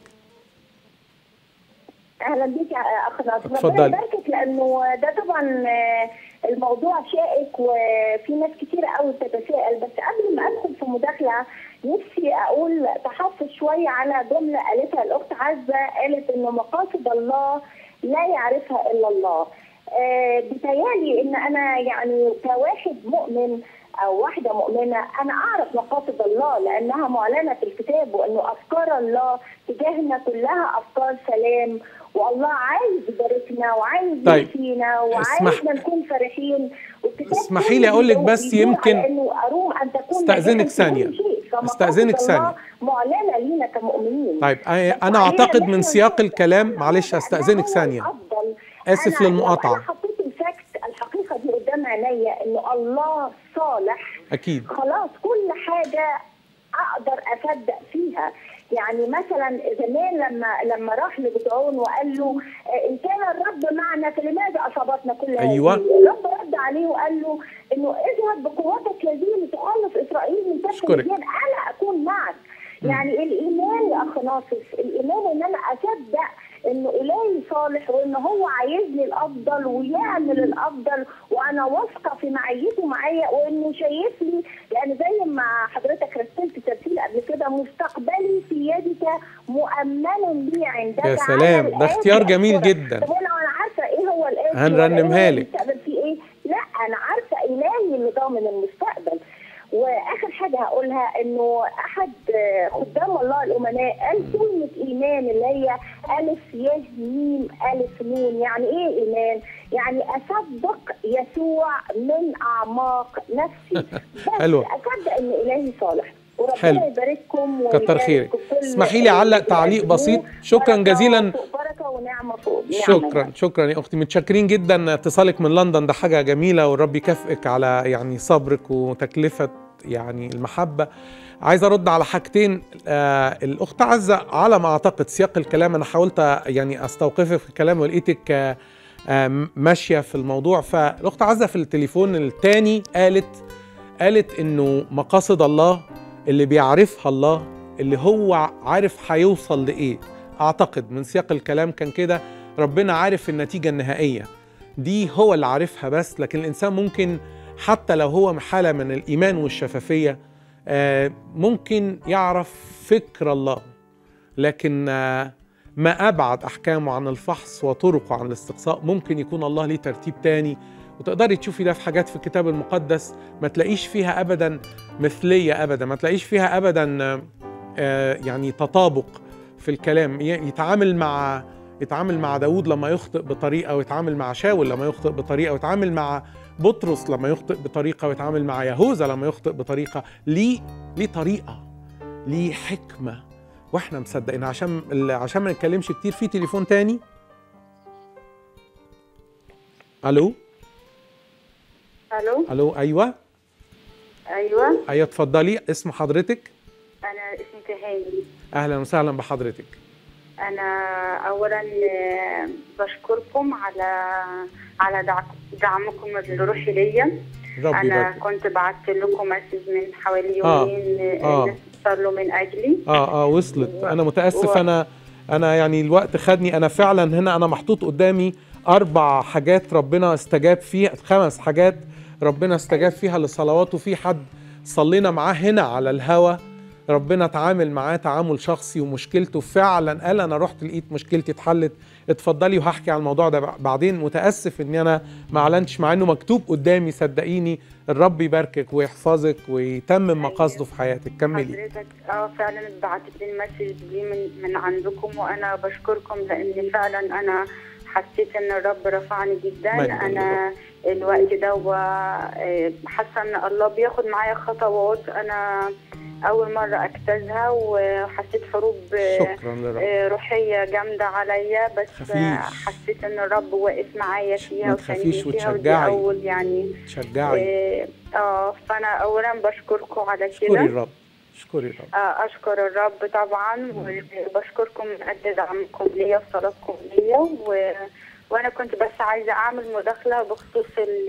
اهلا بيك يا اخ ناصر اتفضلي. ربنا يباركك لانه ده طبعا آه، الموضوع شائك وفي ناس كتير قوي بتتساءل بس قبل ما ادخل في مداخله نفسي اقول تحفظ شويه على جمله قالتها الاخت عزه قالت انه مقاصد الله لا يعرفها الا الله آه، بيتهيألي ان انا يعني كواحد مؤمن او واحده مؤمنه انا اعرف مقاصد الله لانها معلنه في الكتاب وانه افكار الله تجاهنا كلها افكار سلام والله عايز يباركنا وعايز طيب. يشفينا اسمح- وعايزنا نكون فرحين والكتاب اسمحي لي كله أقول لك بس بيدور يمكن- على انه اروم ان تكون استأذنك ناجحاً في ثانية. كل شيء. فمقاصد استأذنك الله ثانية. معلنه لينا كمؤمنين طيب أ- انا علينا اعتقد إن من إحنا سياق الكلام معلش استاذنك ثانيه الافضل اسف أنا لو للمقاطعه انا حطيت الفاكت الحقيقه دي قدام عينيا انه الله صالح اكيد خلاص كل حاجة أقدر أصدق فيها يعني مثلا زمان لما لما راح لجدعون وقال له آه، إن كان الرب معنا فلماذا أصابتنا كل هذه؟ أيوة. الرب رد عليه وقال له إنه اذهب بقوتك الذين تخلص إسرائيل من كف أشكرك. الجيل أنا أكون معك يعني الإيمان يا أخ ناصف الإيمان إن أنا أصدق انه الهي صالح وان هو عايزني الافضل ويعمل الافضل وانا واثقه في معيته معايا وانه شايفني لان زي ما حضرتك رسلت ترسيل قبل كده مستقبلي في يدك مؤمن لي عندك يا على سلام، ده الآتي اختيار جميل أشكرك. جدا. طب انا انا عارفه ايه هو الاتي هنرنمها ولا إيه لك. المستقبل فيه ايه لا انا عارفه الهي اللي ضامن المستقبل واخر حاجه هقولها انه احد آه، خدام الله الامناء قال كلمه ايمان اللي هي الف ي م الف نون يعني ايه ايمان؟ يعني اصدق يسوع من اعماق نفسي بس حلوة. اصدق ان الهي صالح حلو. وربنا يبارككم كتر ويبارك خيرك في كل اسمحي لي اعلق تعليق بسيط شكرا جزيلا فوق بركه ونعمه فوق نعمة. شكرا شكرا يا اختي متشكرين جدا اتصالك من لندن ده حاجه جميله والرب يكافئك على يعني صبرك وتكلفه يعني المحبه عايز ارد على حاجتين آه الاخت عزه على ما اعتقد سياق الكلام انا حاولت يعني استوقفك في الكلام ولقيتك آه آه ماشيه في الموضوع فالاخت عزه في التليفون الثاني قالت قالت انه مقاصد الله اللي بيعرفها الله اللي هو عارف هيوصل لايه اعتقد من سياق الكلام كان كده ربنا عارف النتيجه النهائيه دي هو اللي عارفها بس لكن الانسان ممكن حتى لو هو حاله من الايمان والشفافيه آه، ممكن يعرف فكر الله لكن آه، ما ابعد احكامه عن الفحص وطرقه عن الاستقصاء ممكن يكون الله ليه ترتيب تاني وتقدري تشوفي ده في حاجات في الكتاب المقدس ما تلاقيش فيها ابدا مثليه ابدا ما تلاقيش فيها ابدا آه، آه، يعني تطابق في الكلام ي- يتعامل مع يتعامل مع داود لما يخطئ بطريقة ويتعامل مع شاول لما يخطئ بطريقة ويتعامل مع بطرس لما يخطئ بطريقة ويتعامل مع يهوذا لما يخطئ بطريقة ليه ليه طريقة ليه حكمة واحنا مصدقين عشان عشان ما نتكلمش كتير في تليفون تاني الو الو الو ايوه ايوه ايوه اتفضلي اسم حضرتك انا اسمي تهاني اهلا وسهلا بحضرتك انا اولا آه، بشكركم على على دع- دعمكم الروحي ليا ربي انا يبارك كنت بعت لكم مسج من حوالي آه، يومين آه. الناس صلوا من اجلي اه اه وصلت انا متاسف و- انا انا يعني الوقت خدني انا فعلا هنا انا محطوط قدامي اربع حاجات ربنا استجاب فيها خمس حاجات ربنا استجاب فيها لصلواته في حد صلينا معاه هنا على الهوا ربنا تعامل معاه تعامل شخصي ومشكلته فعلا قال انا رحت لقيت مشكلتي اتحلت اتفضلي وهحكي عن الموضوع ده بعدين متاسف ان انا ما اعلنتش مع انه مكتوب قدامي صدقيني الرب يباركك ويحفظك ويتمم مقاصده في حياتك كملي حضرتك اه فعلا بعتت لي المسج دي من من عندكم وانا بشكركم لان فعلا انا حسيت ان الرب رفعني جدا مجد انا الوقت ده وحاسه ان الله بياخد معايا خطوات انا اول مره اجتازها وحسيت حروب شكرا للرب آه، روحيه جامده عليا بس تخافيش. آه، حسيت ان الرب واقف معايا فيها ما وكان تخافيش فيها ودي وتشجعي. اول يعني تشجعي اه آه، فانا اولا بشكركم على اشكري كده الرب اشكري الرب آه، أشكر الرب طبعا وبشكركم من أجل دعمكم ليا وصلاتكم ليا و... وأنا كنت بس عايزة أعمل مداخلة بخصوص ال...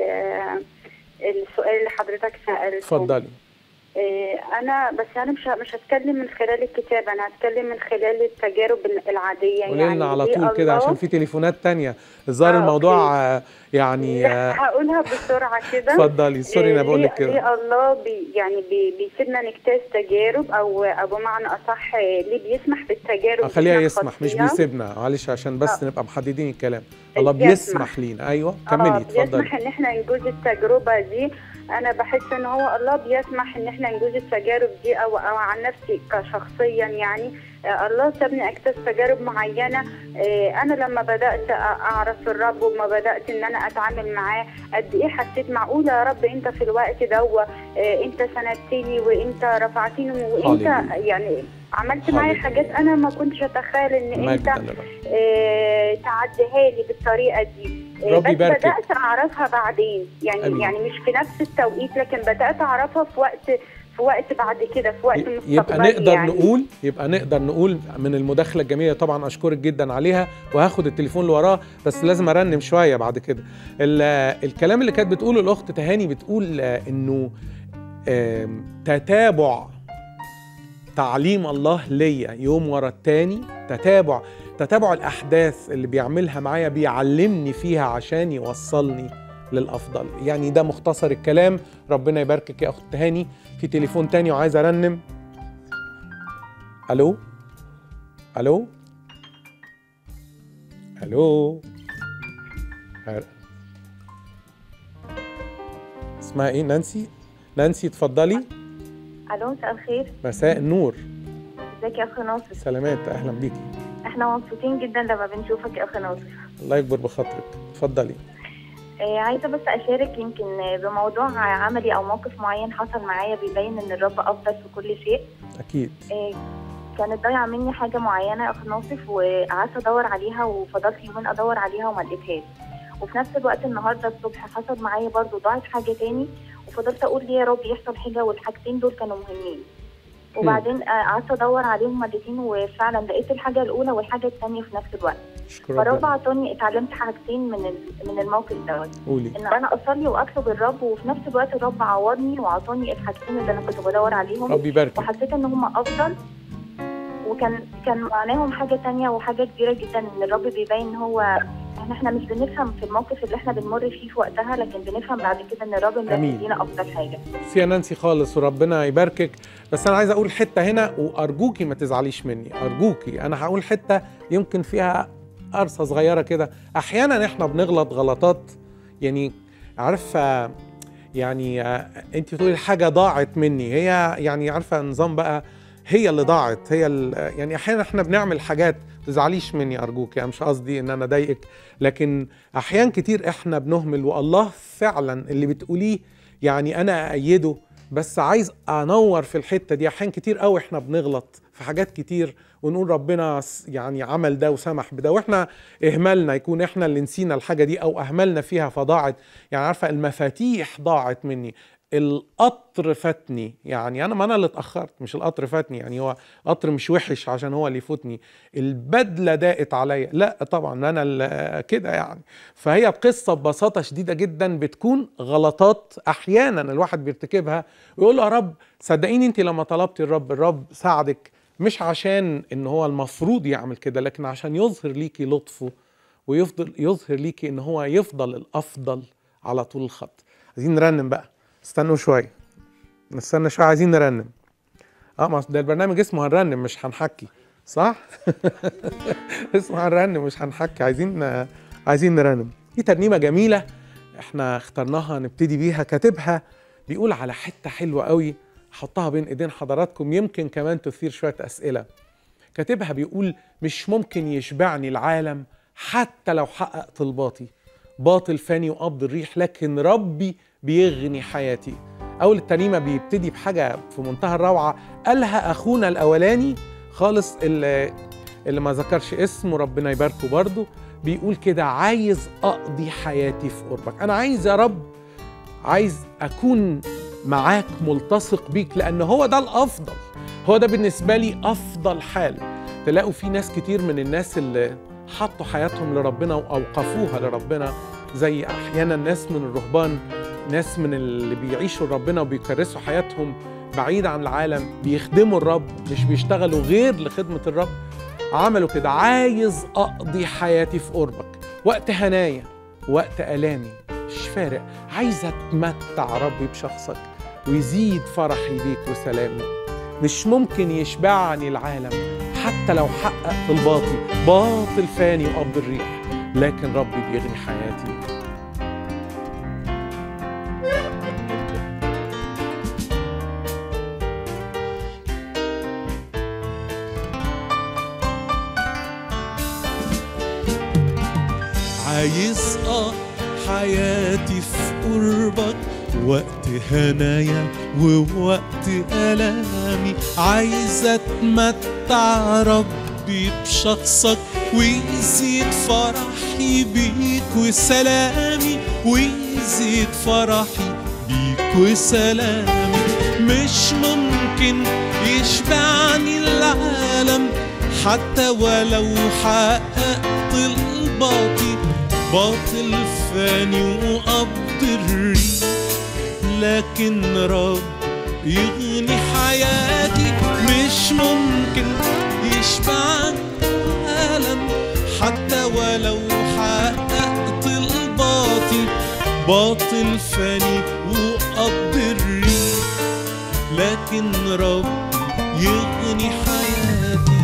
السؤال اللي حضرتك سألته اتفضلي إيه، أنا بس أنا مش ه- مش هتكلم من خلال الكتاب أنا هتكلم من خلال التجارب العادية قولي لنا على ليه طول كده الله- عشان في تليفونات تانية الظاهر آه، الموضوع آه، يعني لا آه، هقولها بسرعة كده اتفضلي، سوري إني إيه، بقول لك ليه- كده. ليه الله بي يعني بي بيسيبنا نجتاز تجارب أو أو بمعنى أصح آه، ليه بيسمح بالتجارب آه، خليها إحنا يسمح مش خاطئين؟ بيسيبنا معلش عشان بس آه. نبقى محددين الكلام الله يسمح. بيسمح لينا ايوه كملي اه اتفضلي بيسمح ان احنا نجوز التجربه دي انا بحس ان هو الله بيسمح ان احنا نجوز التجارب دي او او عن نفسي كشخصيا يعني آه الله سابني اجتاز تجارب معينه آه انا لما بدات أ- اعرف الرب وما بدات ان انا اتعامل معاه قد ايه حسيت معقوله يا رب انت في الوقت ده و- آه انت سندتني وانت رفعتني وانت هاليلويا. يعني عملت معايا هاليلويا. حاجات انا ما كنتش اتخيل ان انت مجدا للرب آه، تعديها لي بالطريقه دي آه، ربي بس يباركك. بدات اعرفها بعدين يعني أمين. يعني مش في نفس التوقيت لكن بدات اعرفها في وقت في وقت بعد كده في وقت يبقى مستقبلي نقدر يعني. نقول يبقى نقدر نقول من المداخله الجميله طبعا اشكرك جدا عليها وهاخد التليفون اللي وراه بس لازم ارنم شويه بعد كده ال- الكلام اللي كانت بتقوله الاخت تهاني بتقول آه، انه آم، تتابع تعليم الله ليا يوم ورا التاني تتابع تتابع الاحداث اللي بيعملها معايا بيعلمني فيها عشان يوصلني للافضل يعني ده مختصر الكلام ربنا يباركك يا اخت تهاني في تليفون تاني وعايز ارنم الو الو الو هر- اسمها ايه نانسي نانسي اتفضلي الو مساء الخير مساء النور ازيك يا اخ ناصر سلامات اهلا بيكي احنا مبسوطين جدا لما بنشوفك يا اخ ناصر الله يكبر بخاطرك اتفضلي آه عايزه بس اشارك يمكن بموضوع عملي او موقف معين حصل معايا بيبين ان الرب افضل في كل شيء اكيد آه كانت ضايعه مني حاجه معينه يا اخ ناصف وقعدت ادور عليها وفضلت يومين ادور عليها وما لقيتهاش وفي نفس الوقت النهارده الصبح حصل معايا برضو ضاعت حاجه تاني وفضلت اقول ليه يا رب يحصل حاجه والحاجتين دول كانوا مهمين وبعدين آه، قعدت ادور عليهم مرتين وفعلا لقيت الحاجه الاولى والحاجه الثانيه في نفس الوقت اشكر فرب ربنا عطاني اتعلمت حاجتين من ال- من الموقف دوت قولي ان انا اصلي واطلب الرب وفي نفس الوقت الرب عوضني وعطاني الحاجتين اللي انا كنت بدور عليهم ربي يباركك. وحسيت ان هم افضل وكان كان معناهم حاجه تانية وحاجه كبيره جدا ان الرب بيبين ان هو ان احنا مش بنفهم في الموقف اللي احنا بنمر فيه في وقتها لكن بنفهم بعد كده ان الرب أمين. بيدينا افضل حاجه ميرسي يا نانسي خالص وربنا يباركك بس انا عايز اقول حته هنا وارجوكي ما تزعليش مني ارجوكي انا هقول حته يمكن فيها قرصه صغيره كده احيانا احنا بنغلط غلطات يعني عارفه يعني آه، انت بتقولي الحاجه ضاعت مني هي يعني عارفه نظام بقى هي اللي ضاعت هي ال- يعني احيانا احنا بنعمل حاجات تزعليش مني ارجوك يعني مش قصدي ان انا اضايقك لكن احيان كتير احنا بنهمل والله فعلا اللي بتقوليه يعني انا ايده بس عايز انور في الحته دي احيان كتير قوي احنا بنغلط في حاجات كتير ونقول ربنا س- يعني عمل ده وسمح بده واحنا اهملنا يكون احنا اللي نسينا الحاجه دي او اهملنا فيها فضاعت يعني عارفه المفاتيح ضاعت مني القطر فاتني يعني انا ما انا اللي اتاخرت مش القطر فاتني يعني هو قطر مش وحش عشان هو اللي يفوتني البدله ضاقت عليا لا طبعا انا اللي كده يعني فهي قصه ببساطه شديده جدا بتكون غلطات احيانا الواحد بيرتكبها ويقول له يا رب صدقيني انت لما طلبتي الرب الرب ساعدك مش عشان ان هو المفروض يعمل كده لكن عشان يظهر ليكي لطفه ويفضل يظهر ليكي ان هو يفضل الافضل على طول الخط عايزين نرنم بقى استنوا شويه نستنى شويه عايزين نرنم اه ما ده البرنامج اسمه هنرنم مش هنحكي صح اسمه هنرنم مش هنحكي عايزين عايزين نرنم دي ترنيمه جميله احنا اخترناها نبتدي بيها كاتبها بيقول على حته حلوه قوي احطها بين ايدين حضراتكم يمكن كمان تثير شويه اسئله كاتبها بيقول مش ممكن يشبعني العالم حتى لو حقق طلباتي باطل فاني وقبض الريح لكن ربي بيغني حياتي اول الترنيمه بيبتدي بحاجه في منتهى الروعه قالها اخونا الاولاني خالص اللي, اللي ما ذكرش اسمه ربنا يباركه برضه بيقول كده عايز اقضي حياتي في قربك انا عايز يا رب عايز اكون معاك ملتصق بيك لان هو ده الافضل هو ده بالنسبه لي افضل حال تلاقوا في ناس كتير من الناس اللي حطوا حياتهم لربنا واوقفوها لربنا زي احيانا ناس من الرهبان ناس من اللي بيعيشوا ربنا وبيكرسوا حياتهم بعيد عن العالم بيخدموا الرب مش بيشتغلوا غير لخدمة الرب عملوا كده عايز أقضي حياتي في قربك وقت هنايا وقت ألامي مش فارق عايز أتمتع ربي بشخصك ويزيد فرحي بيك وسلامي مش ممكن يشبعني العالم حتى لو حقق طلباتي باطل فاني وقبض الريح لكن ربي بيغني حياتي عايز اه حياتي في قربك وقت هنايا ووقت ألامي عايز أتمتع ربي بشخصك ويزيد فرحي بيك وسلامي ويزيد فرحي بيك وسلامي مش ممكن يشبعني العالم حتى ولو حققت طلباتي باطل فاني وقبض الريح لكن رب يغني حياتي مش ممكن يشبعني العالم حتى ولو حقق طلباتي باطل فاني وقبض الريح لكن رب يغني حياتي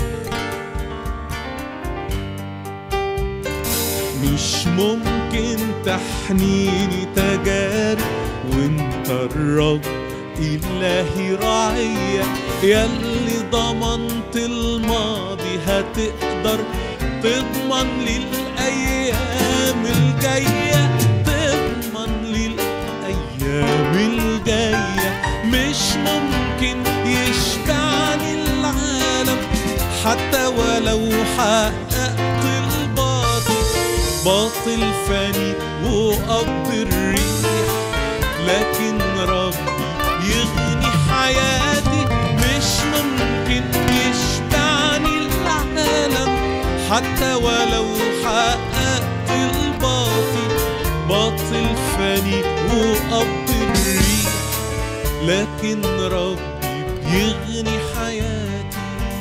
مش ممكن تحنيني تجارب وانت الرب إلهي رعية يلي ضمنت الماضي هتقدر تضمن للأيام الجاية تضمن للأيام الجاية مش ممكن يشبعني العالم حتى ولو حققت الباطل باطل فاني وقبض الريح لكن ربي يغني حياتي مش ممكن يشبعني العالم حتى ولو حققت الباطل باطل فاني وقبض الريح لكن ربي بيغني حياتي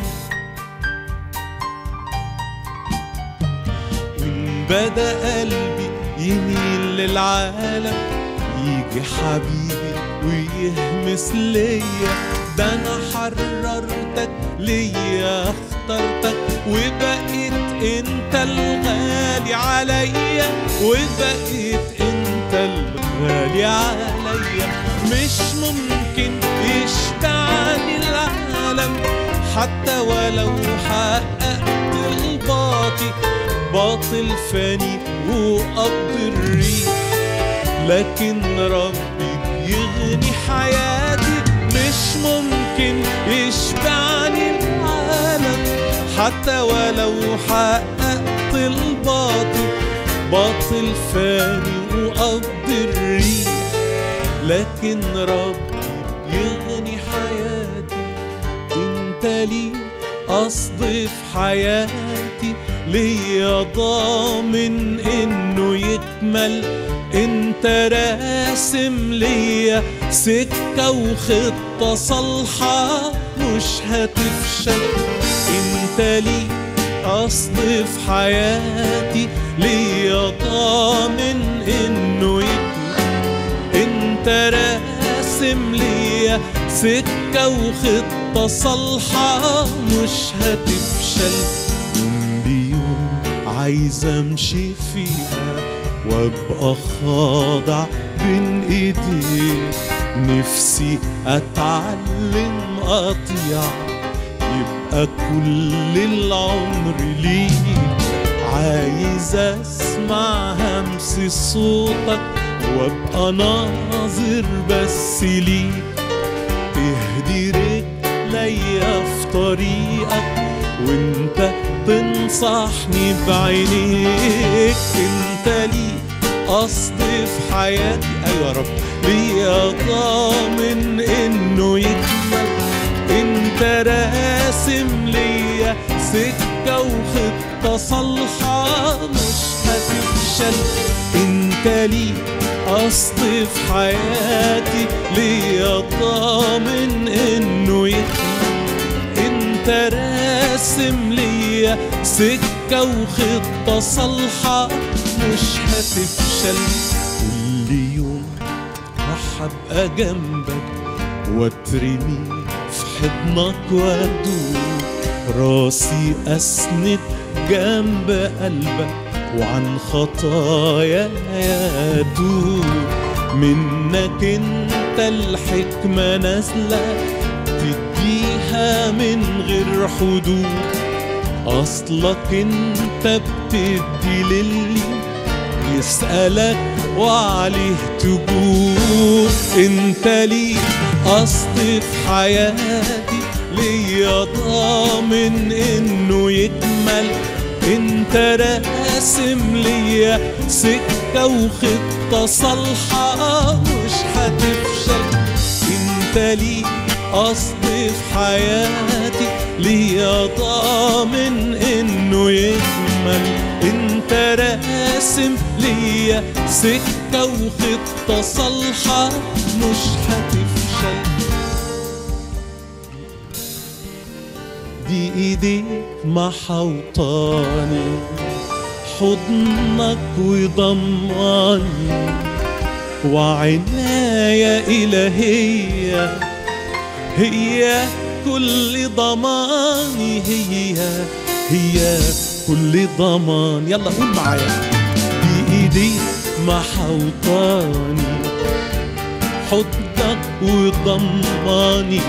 وإن بدا قلبي يميل للعالم يجي حبيبي ويهمس ليا ده انا حررتك ليا اخترتك وبقيت انت الغالي عليا وبقيت انت الغالي عليا مش ممكن يشبعني العالم العالم حتى ولو حققت الباطل باطل فاني وقبض الريح لكن ربي يغني حياتي مش ممكن يشبعني العالم حتى ولو حققت الباطل باطل فاني وقبض الريح لكن ربي يغني حياتي انت لي قصد في حياتي ليا ضامن انه يكمل انت راسم ليا سكة وخطة صالحة مش هتفشل انت لي قصد في حياتي ليا ضامن انه يكمل انت راسم ليا سكة وخطة صالحة مش هتفشل يوم بيوم عايز امشي فيها وابقى خاضع بين ايديك نفسي اتعلم اطيع يبقى كل العمر ليك عايز اسمع همس صوتك وابقى ناظر بس ليك تهدي رجليا في طريقك وانت تنصحني بعينيك انت لي قصد في حياتي ايوه يا رب ليا ضامن انه يكمل انت راسم ليا سكة وخطة صالحة مش هتفشل انت لي قصد في حياتي ليا ضامن انه يكمل انت راسم ليا سكة وخطة صالحة مش هتفشل كل يوم راح ابقى جنبك واترمي في حضنك وادوب راسي اسند جنب قلبك وعن خطايا يدوب منك انت الحكمة نازلة تديها من غير حدود اصلك انت بتدي للي يسألك وعليه تجود انت لي قصد في حياتي ليا ضامن انه يكمل انت راسم ليا سكة وخطة صالحة مش هتفشل انت لي قصد في حياتي ليا ضامن انه يكمل انت راسم ليا سكة وخطة صالحة مش هتفشل دي ايديك محوطاني حضنك وضماني وعناية إلهية هي كل ضماني هي هي كل ضمان يلا قول معايا بإيديك محوطاني حضنك وضماني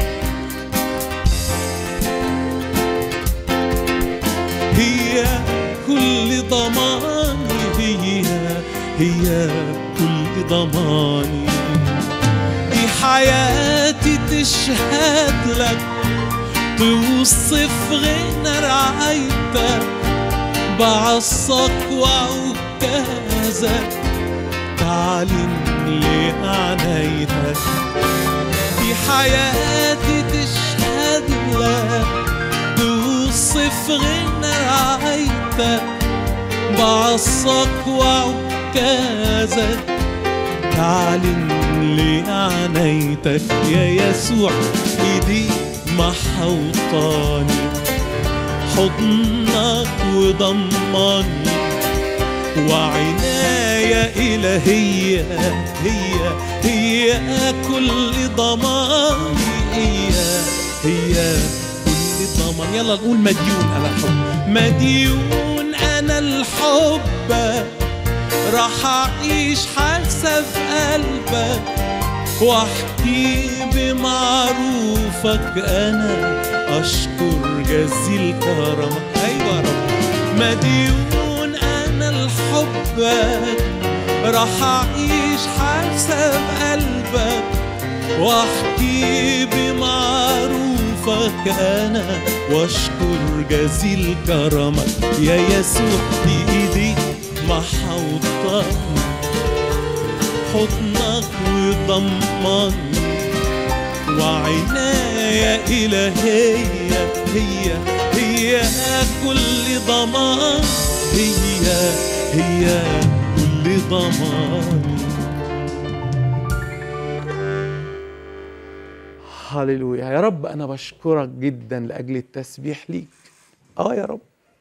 هي كل ضماني هي هي كل ضماني دي حياتي تشهد لك توصف غنى رعايتك بعصك وعكازك تعلن لي عنايتك دي حياتي تشهد لك توصف غنى رعايتك بعصك وعكازك تعلن لي عنايتك يا يسوع ايدي محوطاني حضنك وضماني وعناية إلهية هي هي كل ضماني هي هي كل ضمان يلا نقول مديون أنا الحب مديون أنا الحب راح أعيش حسب قلبك واحكي بمعروفك انا اشكر جزيل كرمك ايوه يا رب مديون انا لحبك راح اعيش حسب قلبك واحكي بمعروفك انا واشكر جزيل كرمك يا يسوع بايدي محوطك حضنك وضمني وعناية إلهية هي هي كل ضمان هي هي كل ضمان هللويا يا رب انا بشكرك جدا لاجل التسبيح ليك اه يا رب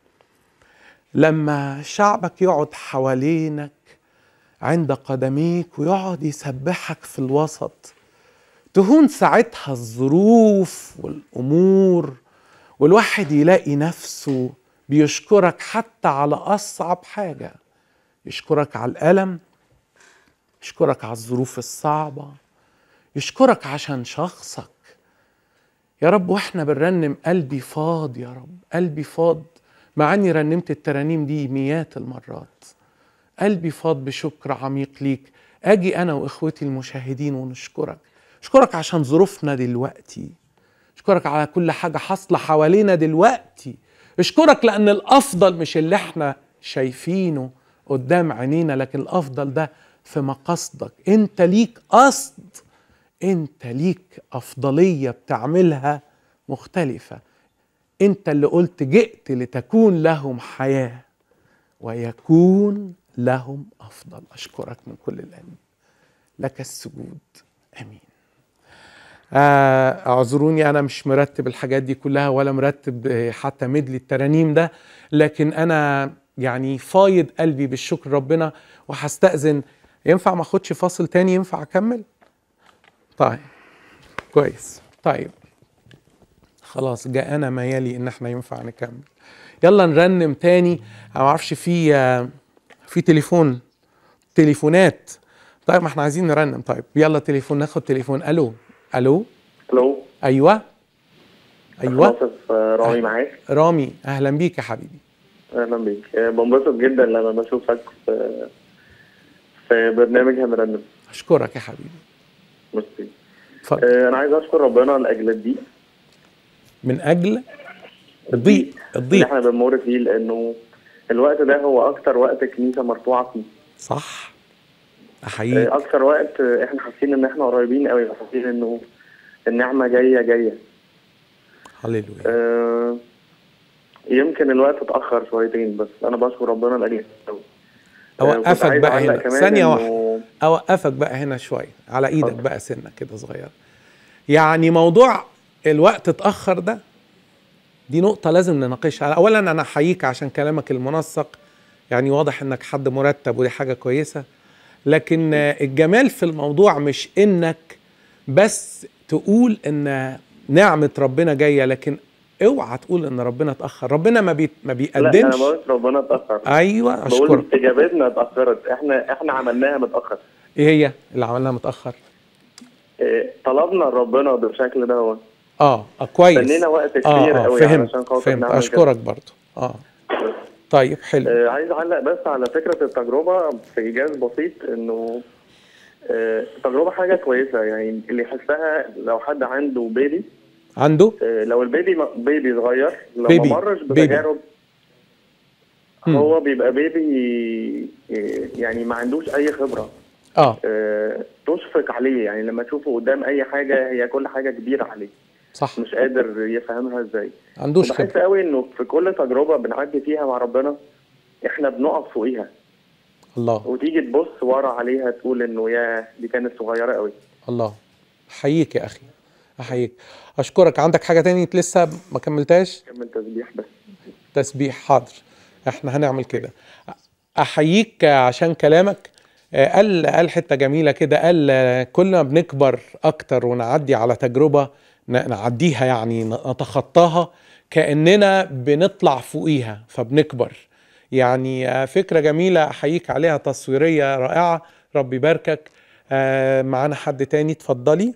لما شعبك يقعد حوالينك عند قدميك ويقعد يسبحك في الوسط تهون ساعتها الظروف والامور والواحد يلاقي نفسه بيشكرك حتى على اصعب حاجه يشكرك على الالم يشكرك على الظروف الصعبه يشكرك عشان شخصك يا رب واحنا بنرنم قلبي فاض يا رب قلبي فاض مع اني رنمت الترانيم دي مئات المرات قلبي فاض بشكر عميق ليك اجي انا واخوتي المشاهدين ونشكرك اشكرك عشان ظروفنا دلوقتي اشكرك على كل حاجه حاصله حوالينا دلوقتي اشكرك لان الافضل مش اللي احنا شايفينه قدام عينينا لكن الافضل ده في مقاصدك انت ليك قصد انت ليك افضليه بتعملها مختلفه انت اللي قلت جئت لتكون لهم حياه ويكون لهم افضل اشكرك من كل القلب لك السجود امين آه، اعذروني انا مش مرتب الحاجات دي كلها ولا مرتب آه، حتى مدلي الترانيم ده لكن انا يعني فايض قلبي بالشكر ربنا وهستأذن ينفع ما اخدش فاصل تاني ينفع اكمل طيب كويس طيب خلاص جاءنا ما يلي ان احنا ينفع نكمل يلا نرنم تاني انا ما اعرفش في آه، في تليفون تليفونات طيب ما احنا عايزين نرنم طيب يلا تليفون ناخد تليفون الو الو الو ايوه ايوه ناصف آه، رامي معاك رامي اهلا بيك يا حبيبي اهلا بيك آه، بنبسط جدا لما بشوفك في في برنامج هنرنم اشكرك يا حبيبي ميرسي اتفضل. آه، انا عايز اشكر ربنا لاجل الضيق من اجل الضيق اللي الضيق احنا بنمر فيه لانه الوقت ده هو اكتر وقت الكنيسه مرفوعه فيه صح آه، احييك اكتر وقت آه، احنا حاسين ان احنا قريبين قوي حاسين انه النعمه جايه جايه هللويا آه، يمكن الوقت اتاخر شويتين بس انا بشكر ربنا لاجل كده. آه، كنت اوقفك عايز بقى أعلق هنا كمان ثانيه إنه- واحده اوقفك بقى هنا شويه على ايدك بقى سنه كده صغيره يعني موضوع الوقت اتاخر ده دي نقطة لازم نناقشها أولا أنا أحييك عشان كلامك المنسق يعني واضح إنك حد مرتب ودي حاجة كويسة لكن آه، الجمال في الموضوع مش إنك بس تقول إن نعمة ربنا جاية لكن اوعى تقول إن ربنا اتأخر ربنا ما, بي ما لا بيقدمش انا بقول ربنا اتاخر أيوه بقول أشكرك استجابتنا اتاخرت احنا احنا عملناها متاخر إيه هي اللي عملناها متأخر إيه، طلبنا ربنا بالشكل ده هو اه آه، كويس استنينا وقت كتير اه اه قوي فهمت علشان خاطر فهمت نعمل اشكرك برضو اه طيب حلو آه عايز اعلق بس على فكره التجربه في ايجاز بسيط انه آه التجربه حاجه كويسه يعني اللي يحسها لو حد عنده بيبي عنده آه لو البيبي بيبي صغير لو بيبي. ما مرش بيبي. بتجارب مم. هو بيبقى بيبي آه، يعني ما عندوش اي خبره اه آه، تشفق عليه يعني لما تشوفه قدام اي حاجه هي كل حاجه كبيره عليه صح مش قادر يفهمها ازاي عندوش بحس خبرة قوي انه في كل تجربه بنعدي فيها مع ربنا احنا بنقف فوقيها الله وتيجي تبص ورا عليها تقول انه يا دي كانت صغيره قوي الله احييك يا اخي احييك اشكرك عندك حاجه تاني لسه ما كملتهاش كمل تسبيح بس تسبيح حاضر احنا هنعمل كده احييك عشان كلامك آه، قال قال حته جميله كده قال آه، كل ما بنكبر اكتر ونعدي على تجربه ن- نعديها يعني ن- نتخطاها كاننا بنطلع فوقيها فبنكبر يعني آه، فكره جميله احييك عليها تصويريه رائعه ربي يباركك آه معانا حد تاني اتفضلي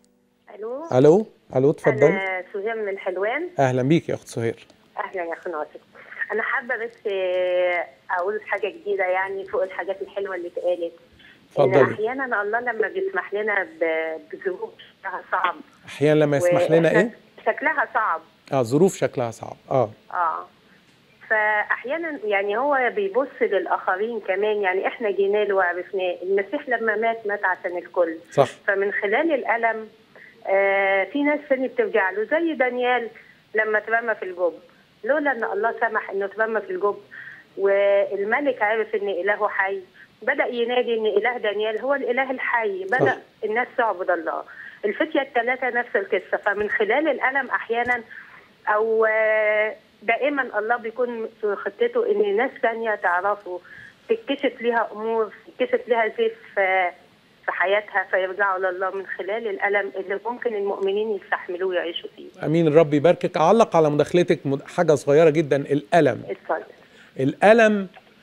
الو الو الو اتفضلي انا سوزان من الحلوان اهلا بيك يا اخت سهير اهلا يا اخي ناصر انا حابه بس آه، اقول حاجه جديده يعني فوق الحاجات الحلوه اللي اتقالت ان اتفضلي احيانا الله لما بيسمح لنا ب- بظروف شكلها صعب احيانا لما يسمح لنا وإحنا ايه شكلها صعب اه ظروف شكلها صعب اه اه فاحيانا يعني هو بيبص للاخرين كمان يعني احنا جينا له وعرفناه المسيح لما مات مات عشان الكل صح فمن خلال الالم آه في ناس ثانيه بترجع له زي دانيال لما اترمى في الجب لولا ان الله سمح انه اترمى في الجب والملك عرف ان الهه حي بدا ينادي ان اله دانيال هو الاله الحي بدا صح. الناس تعبد الله الفتيه الثلاثه نفس القصه فمن خلال الالم احيانا او آه، دائما الله بيكون في خطته ان ناس ثانيه تعرفه تتكشف ليها امور تتكشف ليها زيف آه، في حياتها فيرجعوا لله من خلال الالم اللي ممكن المؤمنين يستحملوه ويعيشوا فيه امين الرب يباركك اعلق على مداخلتك مد- حاجه صغيره جدا الالم اتفضل الالم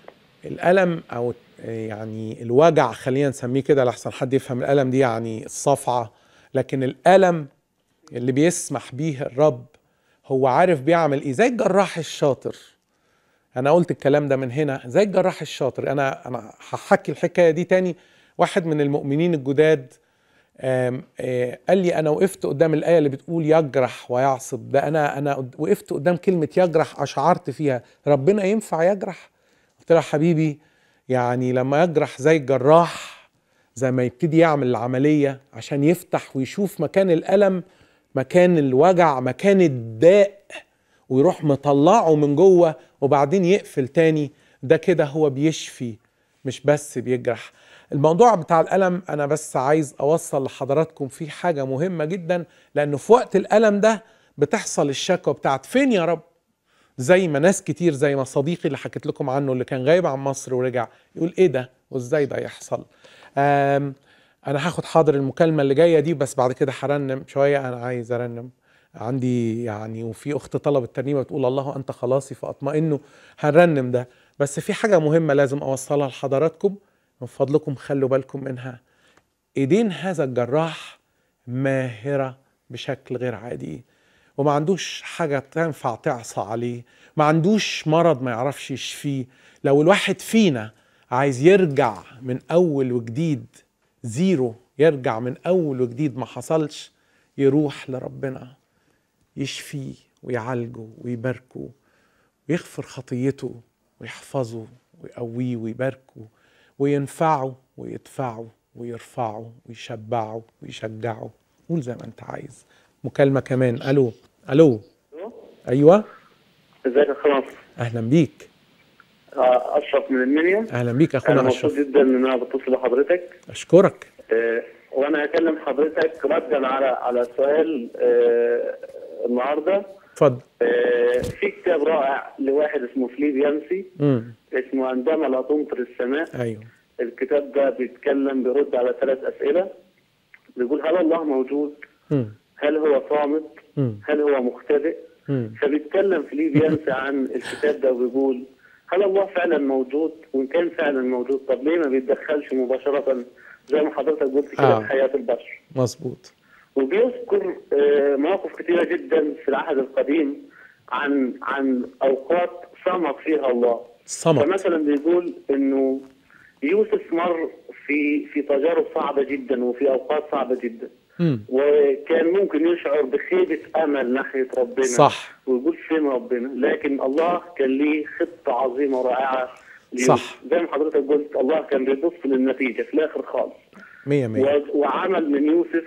الالم او يعني الوجع خلينا نسميه كده لحسن حد يفهم الالم دي يعني الصفعه لكن الالم اللي بيسمح بيه الرب هو عارف بيعمل ايه زي الجراح الشاطر انا قلت الكلام ده من هنا زي الجراح الشاطر انا انا هحكي الحكايه دي تاني واحد من المؤمنين الجداد آم، آه، قال لي انا وقفت قدام الايه اللي بتقول يجرح ويعصب ده انا انا قد- وقفت قدام كلمه يجرح اشعرت فيها ربنا ينفع يجرح قلت له يا حبيبي يعني لما يجرح زي الجراح زي ما يبتدي يعمل العمليه عشان يفتح ويشوف مكان الالم مكان الوجع مكان الداء ويروح مطلعه من جوه وبعدين يقفل تاني ده كده هو بيشفي مش بس بيجرح الموضوع بتاع الألم أنا بس عايز أوصل لحضراتكم فيه حاجة مهمة جدا لأنه في وقت الألم ده بتحصل الشكوى بتاعت فين يا رب زي ما ناس كتير زي ما صديقي اللي حكيت لكم عنه اللي كان غايب عن مصر ورجع يقول ايه ده وازاي ده يحصل آم انا هاخد حاضر المكالمه اللي جايه دي بس بعد كده هرنم شويه انا عايز ارنم عندي يعني وفي اخت طلبت ترنيمه بتقول الله انت خلاصي فاطمئنوا هنرنم ده بس في حاجه مهمه لازم اوصلها لحضراتكم من فضلكم خلوا بالكم منها ايدين هذا الجراح ماهره بشكل غير عادي وما عندوش حاجة تنفع تعصى عليه ما عندوش مرض ما يعرفش يشفيه لو الواحد فينا عايز يرجع من أول وجديد زيرو يرجع من أول وجديد ما حصلش يروح لربنا يشفيه ويعالجه ويباركه ويغفر خطيته ويحفظه ويقويه ويباركه وينفعه ويدفعه ويرفعه ويشبعه ويشجعه قول زي ما انت عايز مكالمة كمان الو الو ايوه ازيك يا خلاص اهلا بيك آه، اشرف من المنيا اهلا بيك انا اخونا مبسوط اشرف جدا ان انا بتصل بحضرتك اشكرك آه، وانا هكلم حضرتك ردا على على سؤال آه، النهارده اتفضل آه، في كتاب رائع لواحد اسمه فليب يانسي امم اسمه عندما لا تمطر السماء ايوه الكتاب ده بيتكلم بيرد على ثلاث اسئله بيقول هل الله موجود؟ امم هل هو صامت؟ امم هل هو مختبئ؟ امم فبيتكلم فليب يانسي عن الكتاب ده وبيقول هل الله فعلا موجود؟ وان كان فعلا موجود طب ليه ما بيتدخلش مباشره زي ما حضرتك قلت كده آه. في حياه البشر؟ مظبوط وبيذكر آه، مواقف كثيرة جدا في العهد القديم عن عن أوقات صمت فيها الله صمت. فمثلا بيقول إنه يوسف مر في في تجارب صعبة جدا وفي أوقات صعبة جدا امم وكان ممكن يشعر بخيبة أمل ناحية ربنا صح. ويقول فين ربنا لكن الله كان ليه خطة عظيمة ورائعة ليوسف. صح. زي ما حضرتك قلت الله كان بيبص للنتيجة في الآخر خالص مية مية و- وعمل من يوسف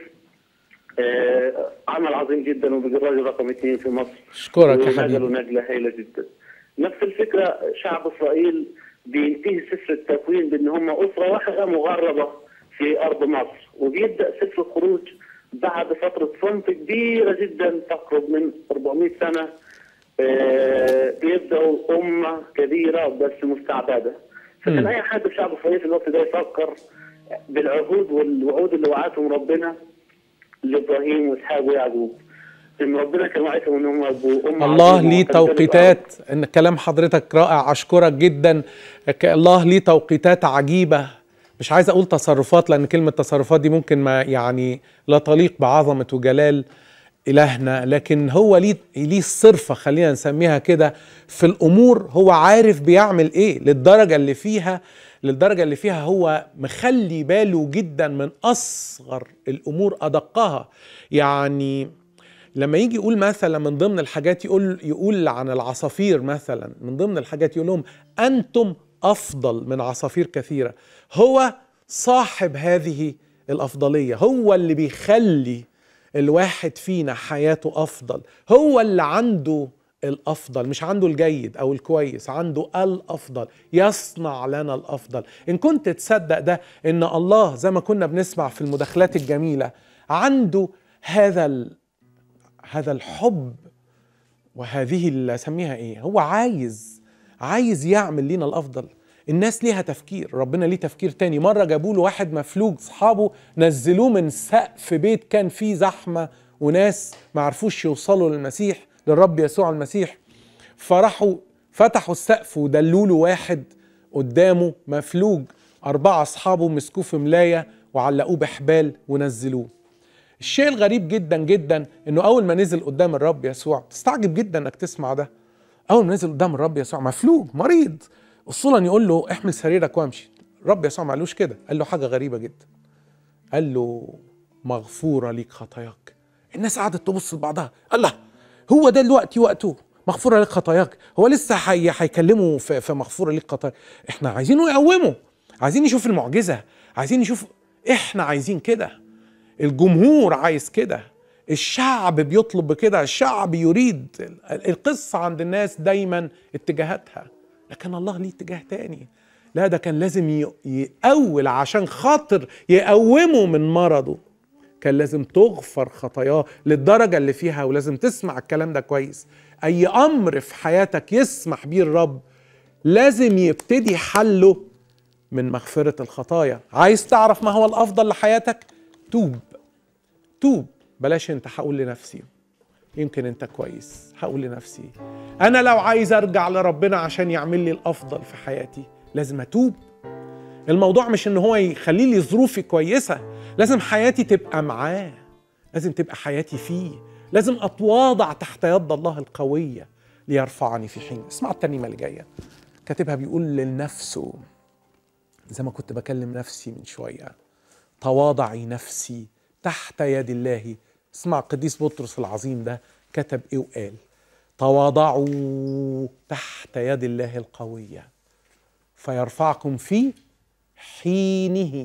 آه، عمل عظيم جدا وبقى الراجل رقم اثنين في مصر اشكرك يا ونقله حبيبي نقله هائله جدا نفس الفكره شعب اسرائيل بينتهي سفر التكوين بان هم اسره واحده مغربه في ارض مصر وبيبدا سفر الخروج بعد فتره صمت كبيره جدا تقرب من 400 سنه آه، بيبداوا امه كبيره بس مستعبده فكان مم. اي حد في شعب اسرائيل في الوقت ده يفكر بالعهود والوعود اللي وعدهم ربنا لابراهيم واسحاق ويعقوب ان ربنا كان وعدهم ان هم يبقوا امه الله عظيمة ليه وتمتلك توقيتات ان كلام حضرتك رائع اشكرك جدا ك- الله ليه توقيتات عجيبه مش عايز اقول تصرفات لان كلمه تصرفات دي ممكن ما يعني لا تليق بعظمه وجلال الهنا لكن هو ليه ليه الصرفه خلينا نسميها كده في الامور هو عارف بيعمل ايه للدرجه اللي فيها للدرجه اللي فيها هو مخلي باله جدا من اصغر الامور ادقها يعني لما يجي يقول مثلا من ضمن الحاجات يقول يقول عن العصافير مثلا من ضمن الحاجات يقول لهم انتم افضل من عصافير كثيره هو صاحب هذه الافضليه هو اللي بيخلي الواحد فينا حياته افضل هو اللي عنده الافضل مش عنده الجيد او الكويس عنده الافضل يصنع لنا الافضل ان كنت تصدق ده ان الله زي ما كنا بنسمع في المداخلات الجميله عنده هذا ال... هذا الحب وهذه اللي اسميها ايه هو عايز عايز يعمل لنا الافضل الناس ليها تفكير ربنا ليه تفكير تاني مرة جابوا له واحد مفلوج صحابه نزلوه من سقف بيت كان فيه زحمة وناس ما عرفوش يوصلوا للمسيح للرب يسوع المسيح فراحوا فتحوا السقف ودلوا له واحد قدامه مفلوج أربعة أصحابه مسكوه في ملاية وعلقوه بحبال ونزلوه الشيء الغريب جدا جدا انه اول ما نزل قدام الرب يسوع تستعجب جدا انك تسمع ده اول ما نزل قدام الرب يسوع مفلوج مريض اصولا يقول له احمل سريرك وامشي الرب يسوع ما قالوش كده قال له حاجه غريبه جدا قال له مغفوره ليك خطاياك الناس قعدت تبص لبعضها الله هو ده الوقت وقته مغفوره ليك خطاياك هو لسه حي... هيكلمه في... في مغفوره ليك خطاياك احنا عايزينه يقومه عايزين نشوف المعجزه عايزين نشوف احنا عايزين كده الجمهور عايز كده الشعب بيطلب بكده الشعب يريد القصة عند الناس دايما اتجاهاتها لكن الله ليه اتجاه تاني لا ده كان لازم يقول عشان خاطر يقومه من مرضه كان لازم تغفر خطاياه للدرجة اللي فيها ولازم تسمع الكلام ده كويس أي أمر في حياتك يسمح بيه الرب لازم يبتدي حله من مغفرة الخطايا عايز تعرف ما هو الأفضل لحياتك توب توب بلاش انت هقول لنفسي يمكن انت كويس هقول لنفسي انا لو عايز ارجع لربنا عشان يعمل لي الافضل في حياتي لازم اتوب الموضوع مش ان هو يخلي لي ظروفي كويسه لازم حياتي تبقى معاه لازم تبقى حياتي فيه لازم اتواضع تحت يد الله القويه ليرفعني في حين اسمع الترنيمه اللي جايه كاتبها بيقول لنفسه زي ما كنت بكلم نفسي من شويه تواضعي نفسي تحت يد الله اسمع قديس بطرس العظيم ده كتب ايه وقال تواضعوا تحت يد الله القوية فيرفعكم في حينه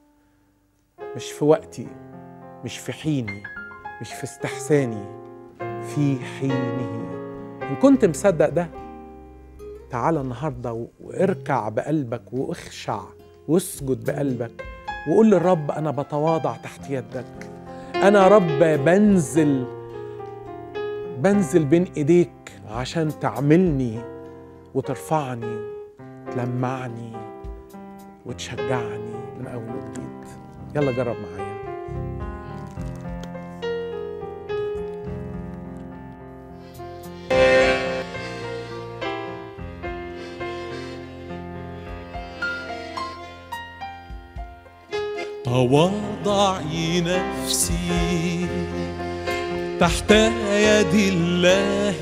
مش في وقتي مش في حيني مش في استحساني في حينه إن كنت مصدق ده تعال النهاردة واركع بقلبك واخشع واسجد بقلبك وقول للرب انا بتواضع تحت يدك انا رب بنزل بنزل بين ايديك عشان تعملني وترفعني تلمعني وتشجعني من اول وجديد يلا جرب معايا تواضعي نفسي تحت يد الله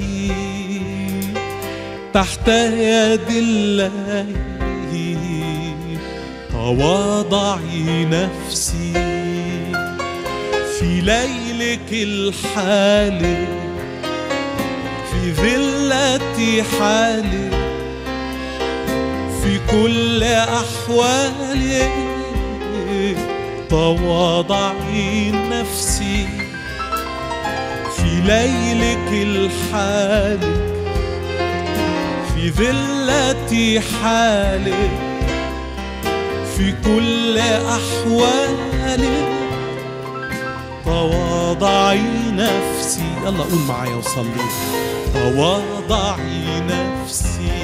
تحت يد الله تواضعي نفسي في ليلك الحالي في ذلة حالي في كل أحوالي تواضعي نفسي في ليلك الحالك في ذلة حالك في كل أحوالك تواضعي نفسي يلا قول معايا وصلي تواضعي نفسي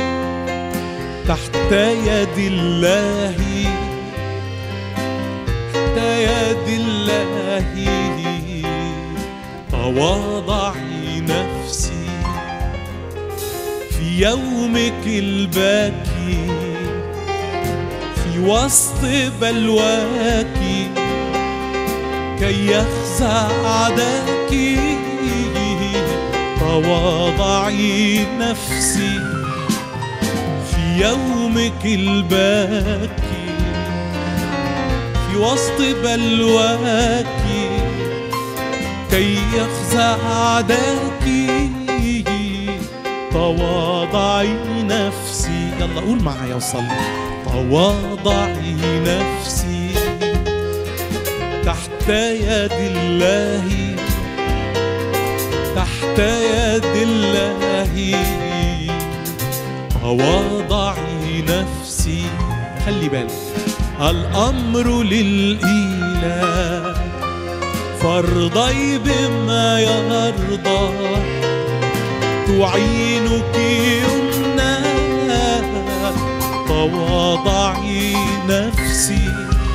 تحت يد الله يد الله تواضعي نفسي في يومك الباكي في في وسط بلواك كي يخزع عداك تواضعي نفسي في يومك الباكي في وسط بلواك كي يخزع عداك تواضعي نفسي يلا قول معايا وصلي تواضعي نفسي تحت يد الله تحت يد الله تواضعي نفسي خلي بالك الأمر للإله فارضي بما يرضى تعينك يمنى تواضعي نفسي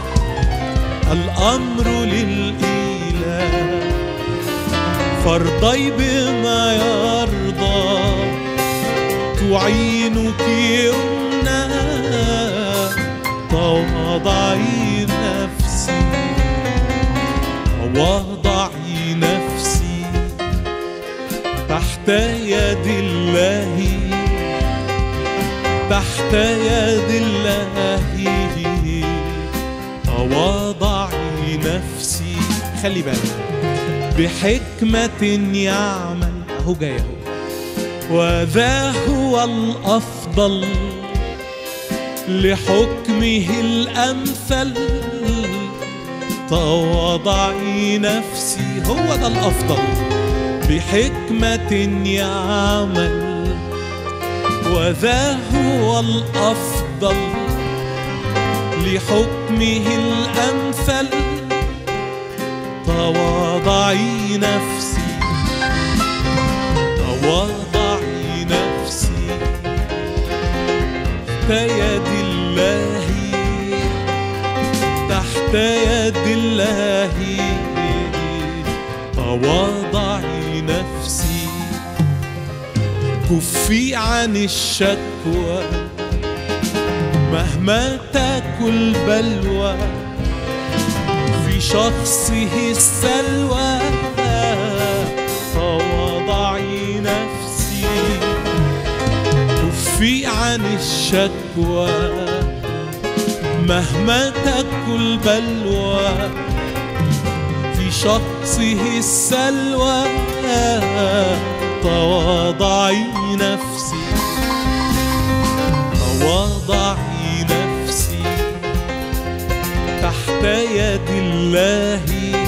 الأمر للإله فارضي بما يرضى تعينك يمنى تواضعي نفسي تواضعي نفسي تحت يد الله تحت يد الله تواضعي نفسي خلي بالك بحكمة يعمل أهو جاي أهو وذا هو الأفضل لحكمه الأمثل تواضعي نفسي هو ده الأفضل بحكمة يعمل وذا هو الأفضل لحكمه الأمثل تواضعي نفسي تواضعي نفسي تحت يد الله تحت يد الله تواضعي نفسي كفي عن الشكوى مهما تاكل بلوى في شخصه السلوى تواضعي نفسي كفي عن الشكوى مهما تاكل بلوى في شخصه السلوى تواضعي نفسي تواضعي نفسي تحت يد الله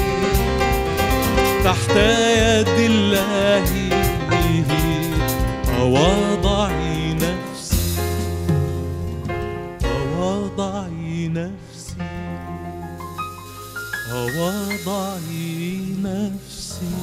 تحت يد الله تواضعي نفسي تواضعي نفسي تواضعي نفسي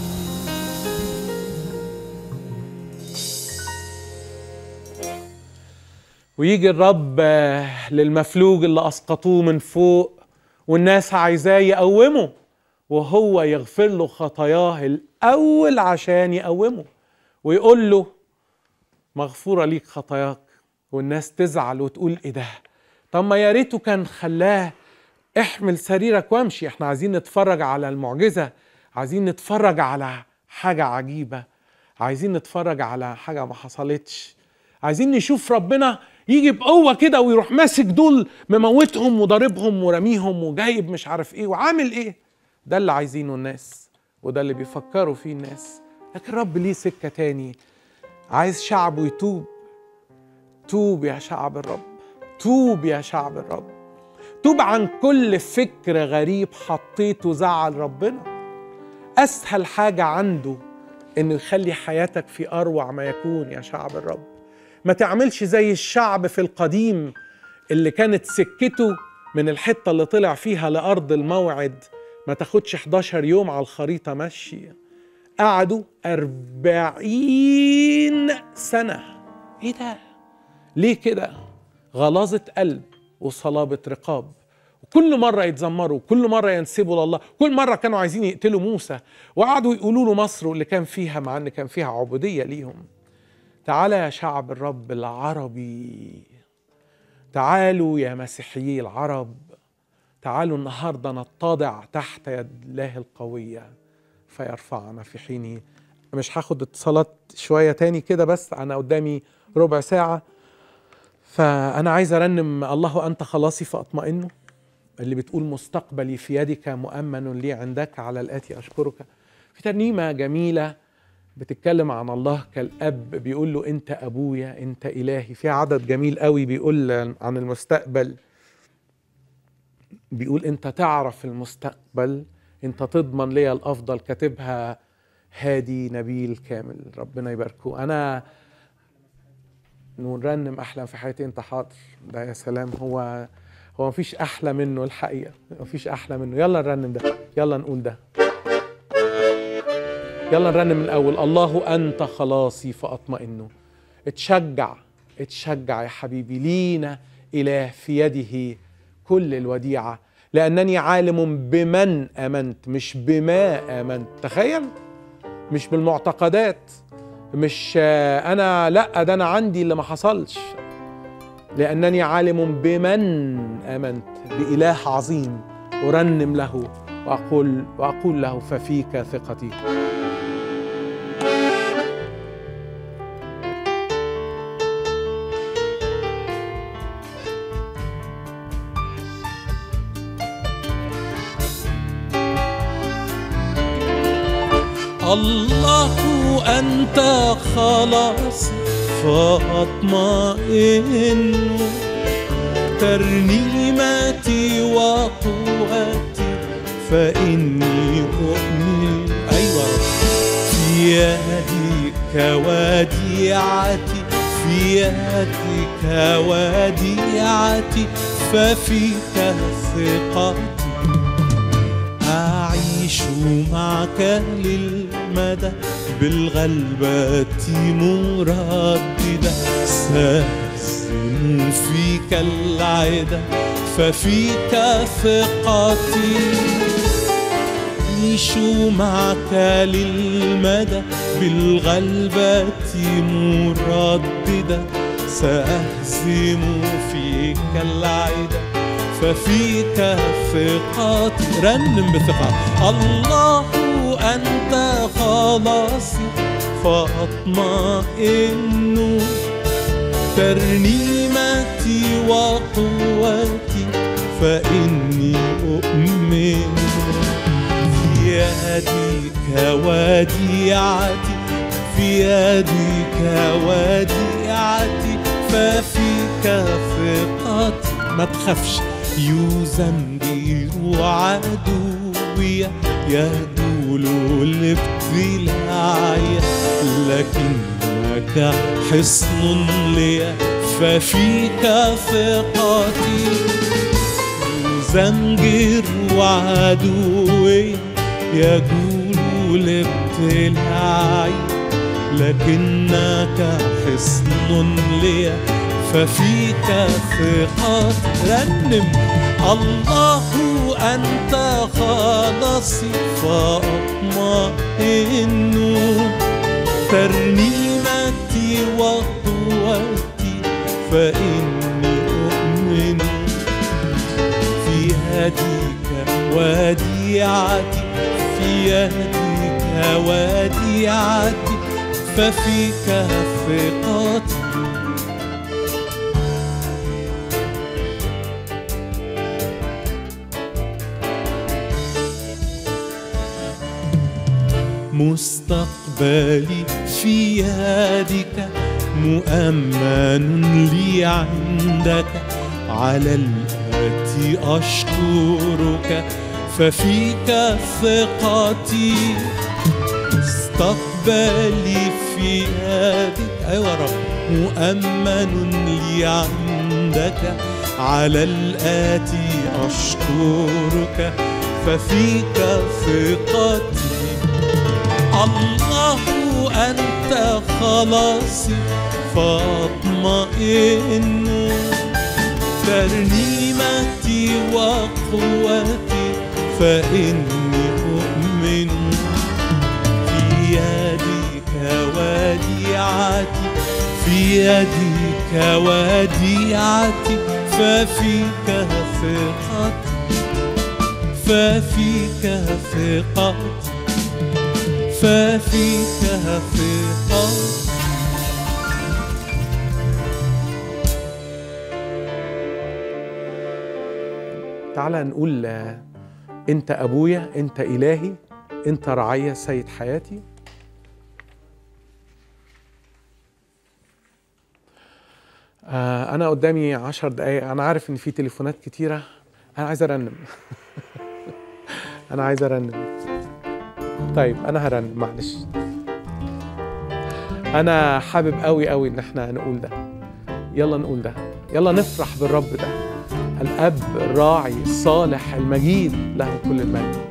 ويجي الرب آه، للمفلوج اللي اسقطوه من فوق والناس عايزاه يقومه وهو يغفر له خطاياه الاول عشان يقومه ويقول له مغفوره ليك خطاياك والناس تزعل وتقول ايه ده طب ما يا ريته كان خلاه احمل سريرك وامشي احنا عايزين نتفرج على المعجزه عايزين نتفرج على حاجه عجيبه عايزين نتفرج على حاجه ما حصلتش عايزين نشوف ربنا يجي بقوه كده ويروح ماسك دول مموتهم وضاربهم ورميهم وجايب مش عارف ايه وعامل ايه ده اللي عايزينه الناس وده اللي بيفكروا فيه الناس لكن رب ليه سكه تاني عايز شعبه يتوب توب يا شعب الرب توب يا شعب الرب توب عن كل فكر غريب حطيته زعل ربنا اسهل حاجه عنده انه يخلي حياتك في اروع ما يكون يا شعب الرب ما تعملش زي الشعب في القديم اللي كانت سكته من الحته اللي طلع فيها لارض الموعد ما تاخدش 11 يوم على الخريطه ماشيه قعدوا أربعين سنة إيه ده؟ ليه كده؟ غلاظة قلب وصلابة رقاب وكل مرة يتذمروا كل مرة ينسبوا لله كل مرة كانوا عايزين يقتلوا موسى وقعدوا يقولوا له مصر اللي كان فيها مع ان كان فيها عبودية ليهم تعالى يا شعب الرب العربي تعالوا يا مسيحيي العرب تعالوا النهارده نتضع تحت يد الله القويه فيرفعنا في حينه مش هاخد اتصالات شويه تاني كده بس انا قدامي ربع ساعه فانا عايز ارنم الله انت خلاصي فاطمئنه اللي بتقول مستقبلي في يدك مؤمن لي عندك على الاتي اشكرك في ترنيمه جميله بتتكلم عن الله كالاب بيقول له انت ابويا انت الهي في عدد جميل قوي بيقول عن المستقبل بيقول انت تعرف المستقبل انت تضمن لي الافضل كاتبها هادي نبيل كامل ربنا يباركه انا نرنم احلم في حياتي انت حاضر ده يا سلام هو هو مفيش احلى منه الحقيقه مفيش احلى منه يلا نرنم ده يلا نقول ده يلا نرنم من الاول الله انت خلاصي فاطمئنه اتشجع اتشجع يا حبيبي لينا اله في يده كل الوديعه لانني عالم بمن امنت مش بما امنت تخيل مش بالمعتقدات مش انا لا ده انا عندي اللي ما حصلش لانني عالم بمن امنت باله عظيم ارنم له واقول واقول له ففيك ثقتي الله أنت خلاص فأطمئن ترنيمتي وقوتي فإني أؤمن أيوة في يدك وديعتي في يدك وديعتي ففيك ثقتي أعيش معك للمدى بالغلبة مرددة سأزن فيك العدى ففيك ثقتي أعيش معك للمدى بالغلبة مرددة سأهزم فيك العدى ففيك ثقتي رنم بثقة الله أنت خلاصي فأطمئن ترنيمتي وقوتي فإني أؤمن في يدك وديعتي في يدك وديعتي ففيك ثقتي ما تخافش يزمجر عدوي يهدول الابتلاعي لكنك حصن لي ففيك ثقتي يزمجر عدوي يجول الابتلاعي لكنك حصن لي ففيك ثقات رنم الله أنت خلاصي فأطمئن ترنيمتي وقوتي فإني أؤمن في يدك وديعتي في يدك وديعتي ففيك ثقتي مستقبلي في يدك مؤمن لي عندك على الآتي أشكرك ففيك ثقتي مستقبلي في يدك أيوة رب مؤمن لي عندك على الآتي أشكرك ففيك ثقتي الله أنت خلاصي فاطمئن ترنيمتي وقوتي فإني أؤمن في يدك وديعتي في يدك وديعتي ففيك ثقتي ففيك ثقتي ففيك ثقتي تعالى نقول آه، انت ابويا انت الهي انت رعية سيد حياتي آه، انا قدامي عشر دقايق انا عارف ان في تليفونات كتيرة انا عايز ارنم انا عايز ارنم طيب انا هرنم معلش انا حابب قوي قوي ان احنا نقول ده يلا نقول ده يلا نفرح بالرب ده الاب الراعي الصالح المجيد له كل المجد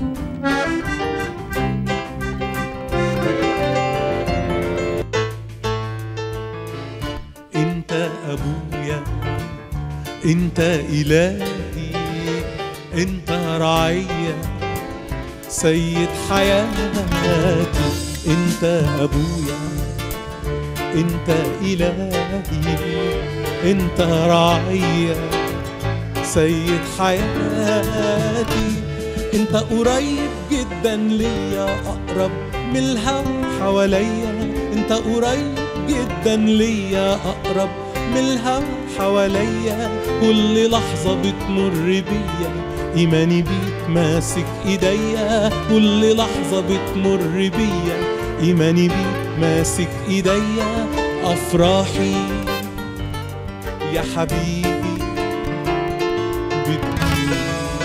انت ابويا انت الهي انت رعية سيد حياتي انت ابويا انت الهي انت رعية سيد حياتي انت قريب جدا ليا اقرب من الهوى حواليا انت قريب جدا ليا اقرب من الهوى حواليا كل لحظة بتمر بيا إيماني بيك ماسك إيديا كل لحظة بتمر بيا إيماني بيك ماسك إيديا أفراحي يا حبيبي بتدوم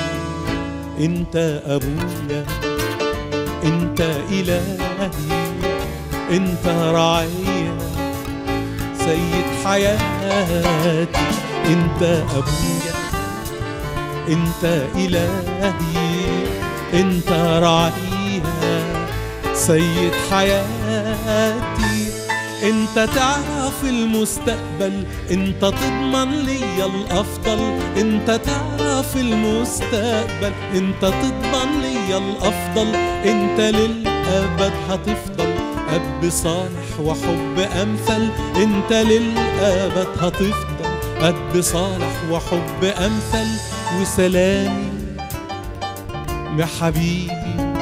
انت ابويا انت الهي انت رعية سيد حياتي انت ابويا انت الهي انت رعية سيد حياتي انت تعرف المستقبل انت تضمن لي الافضل انت تعرف المستقبل انت تضمن لي الافضل انت للابد هتفضل اب صالح وحب امثل انت للابد هتفضل اب صالح وحب امثل وسلامي يا حبيبي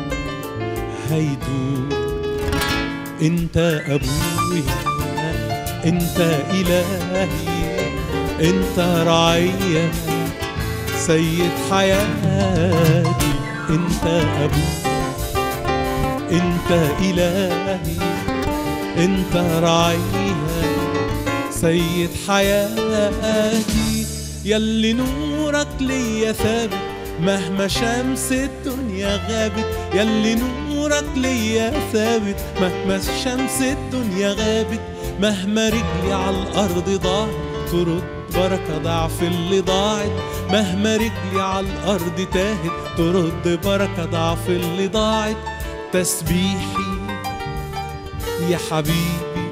هيدوم انت ابويا انت الهي انت رعية سيد حياتي انت ابويا انت الهي انت رعية سيد حياتي يلي نورك ليا ثابت مهما شمس الدنيا غابت يلي نورك ليا ثابت مهما شمس الدنيا غابت مهما رجلي على الأرض ضاعت ترد بركة ضعف اللي ضاعت مهما رجلي على الأرض تاهت ترد بركة ضعف اللي ضاعت تسبيحي يا حبيبي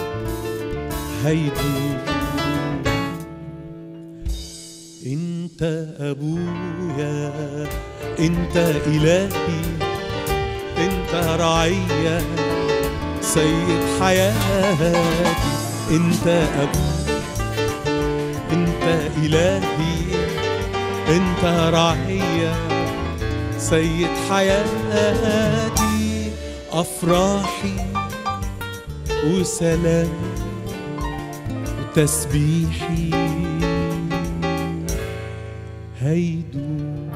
هيدوم انت ابويا انت الهي انت رعية سيد حياتي انت ابويا انت الهي انت رعية سيد حياتي افراحي وسلامي وتسبيحي هيدوم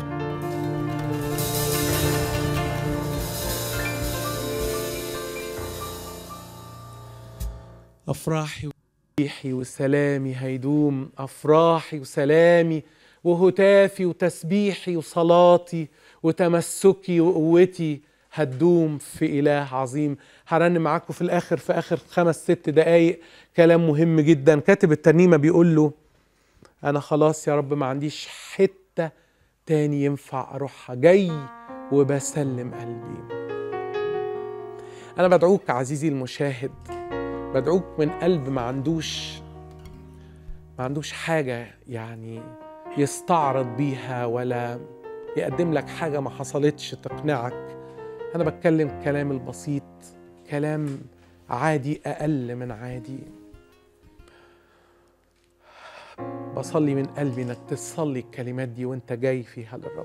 أفراحي وتسبيحي وسلامي هيدوم أفراحي وسلامي وهتافي وتسبيحي وصلاتي وتمسكي وقوتي هتدوم في إله عظيم هرنم معاكم في الآخر في آخر خمس ست دقايق كلام مهم جدا كاتب الترنيمة بيقول له أنا خلاص يا رب ما عنديش حتة تاني ينفع أروحها جاي وبسلم قلبي أنا بدعوك عزيزي المشاهد بدعوك من قلب ما عندوش ما عندوش حاجة يعني يستعرض بيها ولا يقدم لك حاجة ما حصلتش تقنعك أنا بتكلم كلام البسيط كلام عادي أقل من عادي بصلي من قلبي انك تصلي الكلمات دي وانت جاي فيها للرب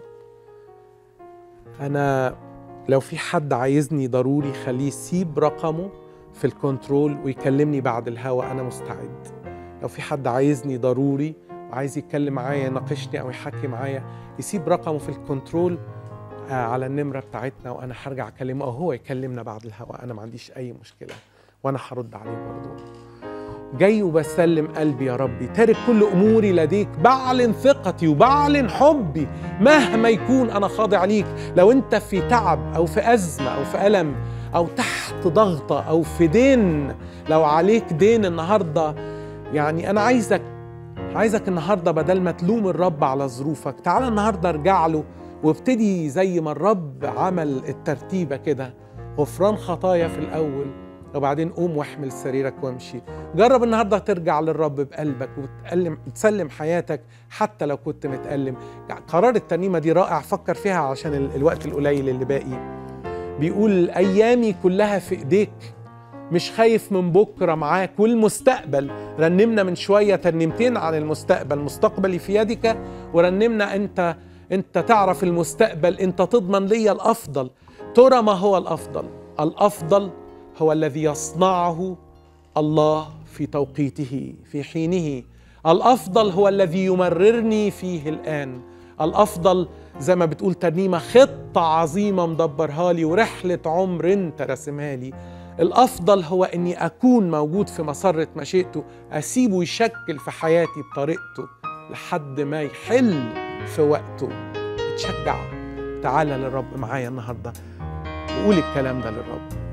انا لو في حد عايزني ضروري خليه يسيب رقمه في الكنترول ويكلمني بعد الهوا انا مستعد لو في حد عايزني ضروري وعايز يتكلم معايا يناقشني او يحكي معايا يسيب رقمه في الكنترول آه، على النمره بتاعتنا وانا هرجع اكلمه او هو يكلمنا بعد الهوا انا ما عنديش اي مشكله وانا هرد عليه برضه جاي وبسلم قلبي يا ربي تارك كل اموري لديك بعلن ثقتي وبعلن حبي مهما يكون انا خاضع ليك لو انت في تعب او في ازمه او في الم او تحت ضغطه او في دين لو عليك دين النهارده يعني انا عايزك عايزك النهارده بدل ما تلوم الرب على ظروفك تعال النهارده ارجع له وابتدي زي ما الرب عمل الترتيبه كده غفران خطايا في الاول وبعدين قوم واحمل سريرك وامشي جرب النهارده ترجع للرب بقلبك وتألم تسلم حياتك حتى لو كنت متألم قرار الترنيمه دي رائع فكر فيها عشان ال- الوقت القليل اللي باقي بيقول ايامي كلها في ايديك مش خايف من بكره معاك والمستقبل رنمنا من شويه ترنيمتين عن المستقبل مستقبلي في يدك ورنمنا انت انت تعرف المستقبل انت تضمن لي الافضل ترى ما هو الافضل الافضل هو الذي يصنعه الله في توقيته في حينه الافضل هو الذي يمررني فيه الان الافضل زي ما بتقول ترنيمه خطه عظيمه مدبرها لي ورحله عمر انت راسمها لي الافضل هو اني اكون موجود في مسره مشيئته اسيبه يشكل في حياتي بطريقته لحد ما يحل في وقته اتشجع تعالى للرب معايا النهارده وقول الكلام ده للرب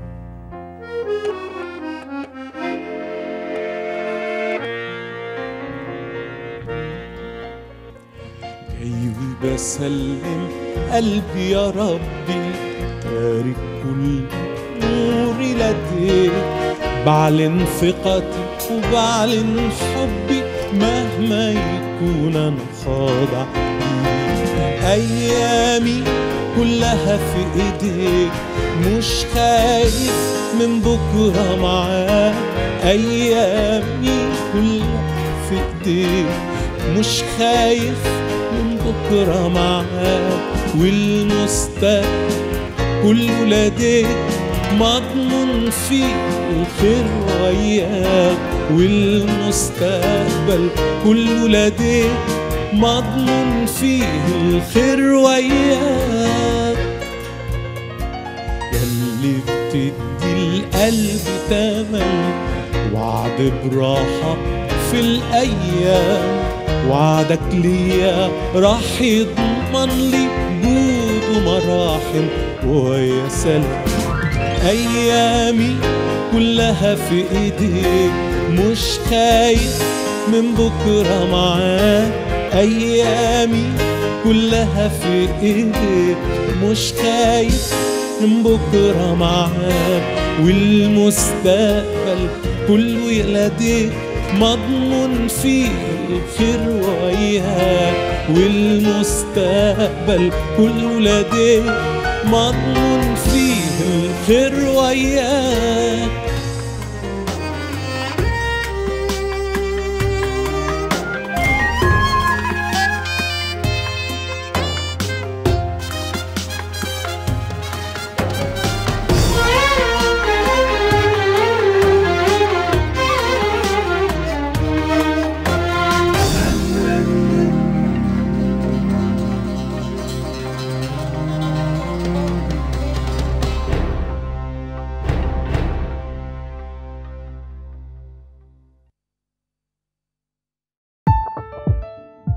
جاي وبسلم قلبي يا ربي تارك كل نوري لديك بعلن ثقتي وبعلن حبي مهما يكون انا خاضع ليك. ايامي كلها في ايديك مش خايف من بكره معاك ايامي كلها في ايديك مش خايف من بكرة معاك والمستقبل كله لديك مضمون فيه الخير وياك والمستقبل كله لديك مضمون فيه الخير وياك ياللي بتدي القلب تمن وعد براحة في الأيام وعدك ليا راح يضمن لي جود ومراحم ويا سلام أيامي كلها في إيديك مش خايف من بكرة معاك أيامي كلها في إيديك مش خايف من بكرة معاك والمستقبل كله يلديك مضمون فيه الخير وياك والمستقبل كله لديك مضمون فيه الخير وياك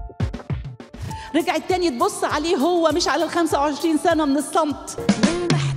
رجعت تاني تبص عليه هو مش على ال 25 سنة من الصمت